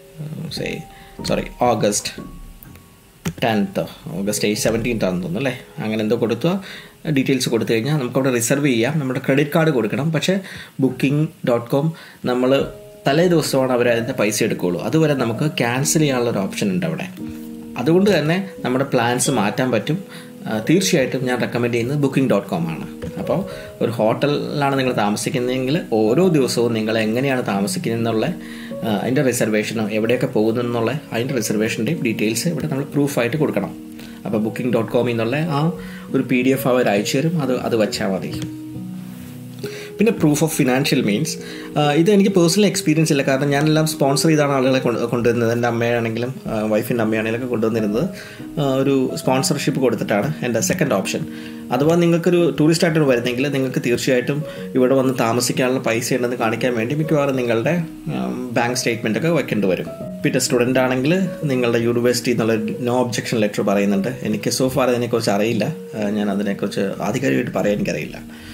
say sorry August tenth August eight seventeenth ആണെന്ന് തോന്നുന്നു അല്ലേ അങ്ങനെ എന്തോ കൊടുത്തു ഡീറ്റെയിൽസ് കൊടുത്തു കഴിഞ്ഞാൽ നമുക്കവിടെ റിസർവ് ചെയ്യാം നമ്മുടെ ക്രെഡിറ്റ് കാർഡ് കൊടുക്കണം പക്ഷേ ബുക്കിംഗ് ഡോട്ട് കോം നമ്മൾ തലേ ദിവസമാണ് അവർ അതിൻ്റെ പൈസ എടുക്കുകയുള്ളൂ അതുവരെ നമുക്ക് ക്യാൻസൽ ചെയ്യാനുള്ള ഒരു ഓപ്ഷൻ ഉണ്ട് അവിടെ അതുകൊണ്ട് തന്നെ നമ്മുടെ പ്ലാൻസ് മാറ്റാൻ പറ്റും ആ, തീർച്ചയായിട്ടും ഞാൻ റെക്കമെൻഡ് ചെയ്യുന്നത് ബുക്കിംഗ് ഡോട്ട് കോം ആണ് അപ്പോൾ ഒരു ഹോട്ടലിലാണ് നിങ്ങൾ താമസിക്കുന്നതെങ്കിൽ ഓരോ ദിവസവും നിങ്ങൾ എങ്ങനെയാണ് താമസിക്കുന്നതെന്നുള്ള ആ, അതിൻ്റെ റിസർവേഷനും എവിടെയൊക്കെ പോകുന്നു എന്നുള്ള അതിൻ്റെ റിസർവേഷൻ്റെയും ഡീറ്റെയിൽസ് ഇവിടെ നമ്മൾ പ്രൂഫായിട്ട് കൊടുക്കണം അപ്പോൾ ബുക്കിംഗ് ഡോട്ട് കോമിൽ നിന്നുള്ള ആ ഒരു പി ഡി എഫ് അവർ അയച്ചു തരും അത് അത് വെച്ചാൽ മതി പിന്നെ പ്രൂഫ് ഓഫ് ഫിനാൻഷ്യൽ മീൻസ് ഇത് എനിക്ക് പേഴ്സണൽ എക്സ്പീരിയൻസ് ഇല്ല കാരണം ഞാനെല്ലാം സ്പോൺസർ ചെയ്താണ് ആളുകളെ കൊണ്ട് കൊണ്ടുവരുന്നത് എൻ്റെ അമ്മയാണെങ്കിലും വൈഫിൻ്റെ അമ്മയാണെങ്കിലും ഒക്കെ കൊണ്ടുവന്നിരുന്നത് ആ, ഒരു സ്പോൺസർഷിപ്പ് കൊടുത്തിട്ടാണ് എൻ്റെ സെക്കൻഡ് ഓപ്ഷൻ അഥവാ നിങ്ങൾക്കൊരു ടൂറിസ്റ്റ് ആയിട്ട് വരുന്നെങ്കിൽ നിങ്ങൾക്ക് തീർച്ചയായിട്ടും ഇവിടെ വന്ന് താമസിക്കാനുള്ള പൈസ ഉണ്ടെന്ന് കാണിക്കാൻ വേണ്ടി മിക്കവാറും നിങ്ങളുടെ ബാങ്ക് സ്റ്റേറ്റ്മെൻ്റ് ഒക്കെ വെക്കേണ്ടി വരും പിന്നെ സ്റ്റുഡൻ്റ് ആണെങ്കിൽ നിങ്ങളുടെ യൂണിവേഴ്സിറ്റി എന്നുള്ള നോ ഒബ്ജക്ഷൻ ലെറ്റർ പറയുന്നുണ്ട് എനിക്ക് സോ ഫാർ അതിനെക്കുറിച്ച് അറിയില്ല ആ, ഞാൻ അതിനെക്കുറിച്ച് ആധികാരികമായിട്ട് പറയാൻ എനിക്കറിയില്ല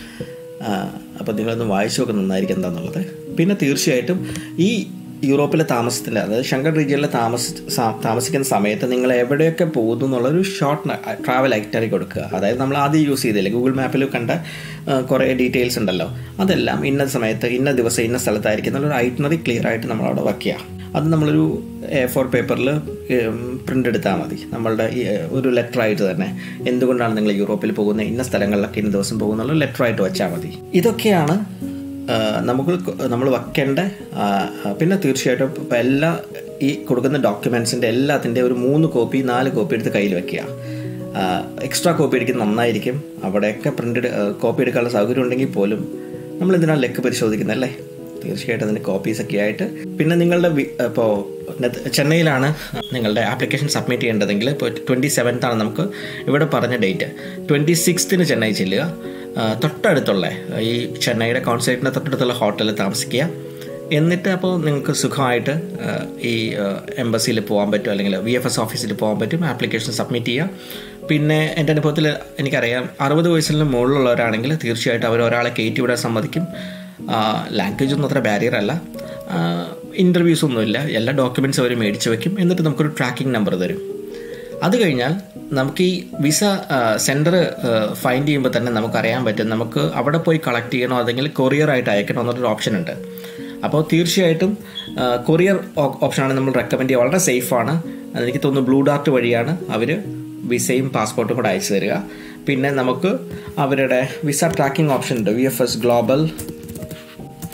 അപ്പോൾ നിങ്ങളൊന്ന് വായിച്ചു നോക്കുക നന്നായിരിക്കും എന്താണെന്നുള്ളത് പിന്നെ തീർച്ചയായിട്ടും ഈ യൂറോപ്പിലെ താമസത്തിൻ്റെ അതായത് ശങ്കർ റീജിയനിൽ താമസ സാ- താമസിക്കുന്ന സമയത്ത് നിങ്ങൾ എവിടെയൊക്കെ പോകുന്നു എന്നുള്ളൊരു ഷോർട്ട് ട്രാവൽ ഐറ്ററി കൊടുക്കുക അതായത് നമ്മൾ ആദ്യം യൂസ് ചെയ്തില്ലേ ഗൂഗിൾ മാപ്പിൽ കണ്ട ആ, കുറേ ഡീറ്റെയിൽസ് ഉണ്ടല്ലോ അതെല്ലാം ഇന്ന സമയത്ത് ഇന്ന ദിവസം ഇന്ന സ്ഥലത്തായിരിക്കും എന്നുള്ളൊരു ഐറ്റനറി ക്ലിയർ ആയിട്ട് നമ്മളവിടെ വയ്ക്കുക അത് നമ്മളൊരു എ ഫോർ പേപ്പറിൽ പ്രിൻ്റ് എടുത്താൽ മതി നമ്മളുടെ ഈ, ഏ, ഒരു ലെറ്റർ ആയിട്ട് തന്നെ എന്തുകൊണ്ടാണ് നിങ്ങൾ യൂറോപ്പിൽ പോകുന്നത് ഇന്ന സ്ഥലങ്ങളിലൊക്കെ ഇന്ന ദിവസം പോകുന്നുള്ള ലെറ്റർ ആയിട്ട് വെച്ചാൽ മതി ഇതൊക്കെയാണ് ആ, നമുക്ക് നമ്മൾ വെക്കേണ്ട ആ, ആ, പിന്നെ തീർച്ചയായിട്ടും ഇപ്പം എല്ലാ ഈ കൊടുക്കുന്ന ഡോക്യുമെൻസിൻ്റെ എല്ലാത്തിൻ്റെ ഒരു മൂന്ന് കോപ്പി നാല് കോപ്പി എടുത്ത് കയ്യിൽ വെക്കുക എക്സ്ട്രാ കോപ്പി എടുക്കുന്നത് നന്നായിരിക്കും അവിടെയൊക്കെ പ്രിൻ്റ് കോപ്പി എടുക്കാനുള്ള സൗകര്യം ഉണ്ടെങ്കിൽ പോലും നമ്മൾ എന്തിനാണ് ലെക്ക് പരിശോധിക്കുന്നത് അല്ലേ തീർച്ചയായിട്ടും അതിൻ്റെ കോപ്പീസ് ഒക്കെ ആയിട്ട് പിന്നെ നിങ്ങളുടെ ഇപ്പോൾ ചെന്നൈയിലാണ് നിങ്ങളുടെ ആപ്ലിക്കേഷൻ സബ്മിറ്റ് ചെയ്യേണ്ടതെങ്കിൽ ഇപ്പോൾ ട്വൻറ്റി സെവൻത്താണ് നമുക്ക് ഇവിടെ പറഞ്ഞ ഡേറ്റ് ട്വൻറ്റി സിക്സ്ത്തിന് ചെന്നൈ ചെല്ലുക ആ, തൊട്ടടുത്തുള്ള ഈ ചെന്നൈയുടെ കോൺസേർട്ടിൻ്റെ തൊട്ടടുത്തുള്ള ഹോട്ടലിൽ താമസിക്കുക എന്നിട്ട് അപ്പോൾ നിങ്ങൾക്ക് സുഖമായിട്ട് ആ, ഈ എംബസിയിൽ പോകാൻ പറ്റും അല്ലെങ്കിൽ വി എഫ് എസ് ഓഫീസിൽ പോകാൻ പറ്റും ആപ്ലിക്കേഷൻ സബ്മിറ്റ് ചെയ്യുക പിന്നെ എൻ്റെ അനുഭവത്തിൽ എനിക്കറിയാം അറുപത് വയസ്സിന് മുകളിലുള്ളവരാണെങ്കിൽ തീർച്ചയായിട്ടും അവർ ഒരാളെ കയറ്റി വിടാൻ സമ്മതിക്കും ലാംഗ്വേജ് ഒന്നും അത്ര ബാരിയർ അല്ല ഇൻ്റർവ്യൂസ് ഒന്നുമില്ല എല്ലാ ഡോക്യുമെൻറ്റ്സ് അവർ മേടിച്ച് വെക്കും എന്നിട്ട് നമുക്കൊരു ട്രാക്കിംഗ് നമ്പർ തരും അത് കഴിഞ്ഞാൽ നമുക്ക് ഈ വിസ സെൻറ്റർ ഫൈൻഡ് ചെയ്യുമ്പോൾ തന്നെ നമുക്കറിയാൻ പറ്റും നമുക്ക് അവിടെ പോയി കളക്ട് ചെയ്യണോ അല്ലെങ്കിൽ കൊറിയർ ആയിട്ട് അയക്കണോ എന്നൊരു ഓപ്ഷൻ ഉണ്ട് അപ്പോൾ തീർച്ചയായിട്ടും കൊറിയർ ഓപ്ഷനാണ് നമ്മൾ റെക്കമെൻഡ് ചെയ്യുക വളരെ സേഫാണ് അതെനിക്ക് തോന്നുന്നു ബ്ലൂ ഡാർട്ട് വഴിയാണ് അവർ വിസയും പാസ്പോർട്ടും കൂടെ അയച്ചു തരിക പിന്നെ നമുക്ക് അവരുടെ വിസ ട്രാക്കിംഗ് ഓപ്ഷൻ ഉണ്ട് V F S global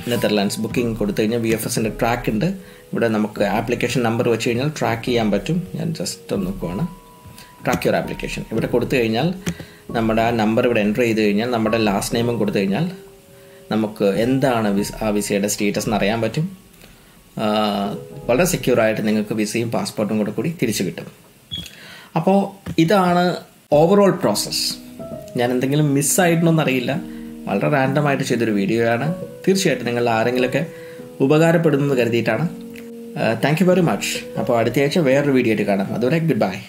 Netherlands booking കൊടുത്തു കഴിഞ്ഞാൽ വി എഫ് എസിൻ്റെ ട്രാക്ക് ഉണ്ട് ഇവിടെ നമുക്ക് ആപ്ലിക്കേഷൻ നമ്പർ വെച്ച് കഴിഞ്ഞാൽ ട്രാക്ക് ചെയ്യാൻ പറ്റും ഞാൻ ജസ്റ്റ് ഒന്ന് നോക്കുവാണ് ട്രാക്ക് യുവർ ആപ്ലിക്കേഷൻ ഇവിടെ കൊടുത്തു കഴിഞ്ഞാൽ നമ്മുടെ ആ നമ്പർ ഇവിടെ എൻ്റർ ചെയ്ത് കഴിഞ്ഞാൽ നമ്മുടെ ലാസ്റ്റ് നെയിമും കൊടുത്തു കഴിഞ്ഞാൽ നമുക്ക് എന്താണ് വിസ ആ വിസയുടെ സ്റ്റേറ്റസ് എന്ന് അറിയാൻ പറ്റും ആ, വളരെ സെക്യൂറായിട്ട് നിങ്ങൾക്ക് വിസയും പാസ്പോർട്ടും കൂടെ കൂടി തിരിച്ചു കിട്ടും അപ്പോൾ ഇതാണ് ഓവറോൾ പ്രോസസ്സ് ഞാൻ എന്തെങ്കിലും മിസ്സായിട്ടുണ്ടോന്ന് അറിയില്ല വളരെ റാൻഡമായിട്ട് ചെയ്തൊരു വീഡിയോ ആണ് തീർച്ചയായിട്ടും നിങ്ങൾ ആരെങ്കിലുമൊക്കെ ഉപകാരപ്പെടുമെന്ന് കരുതിയിട്ടാണ് താങ്ക് യു വെരി മച്ച് അപ്പോൾ അടുത്ത ആഴ്ച വേറൊരു വീഡിയോ ആയിട്ട് കാണാം അതുവരെ ഗുഡ് ബൈ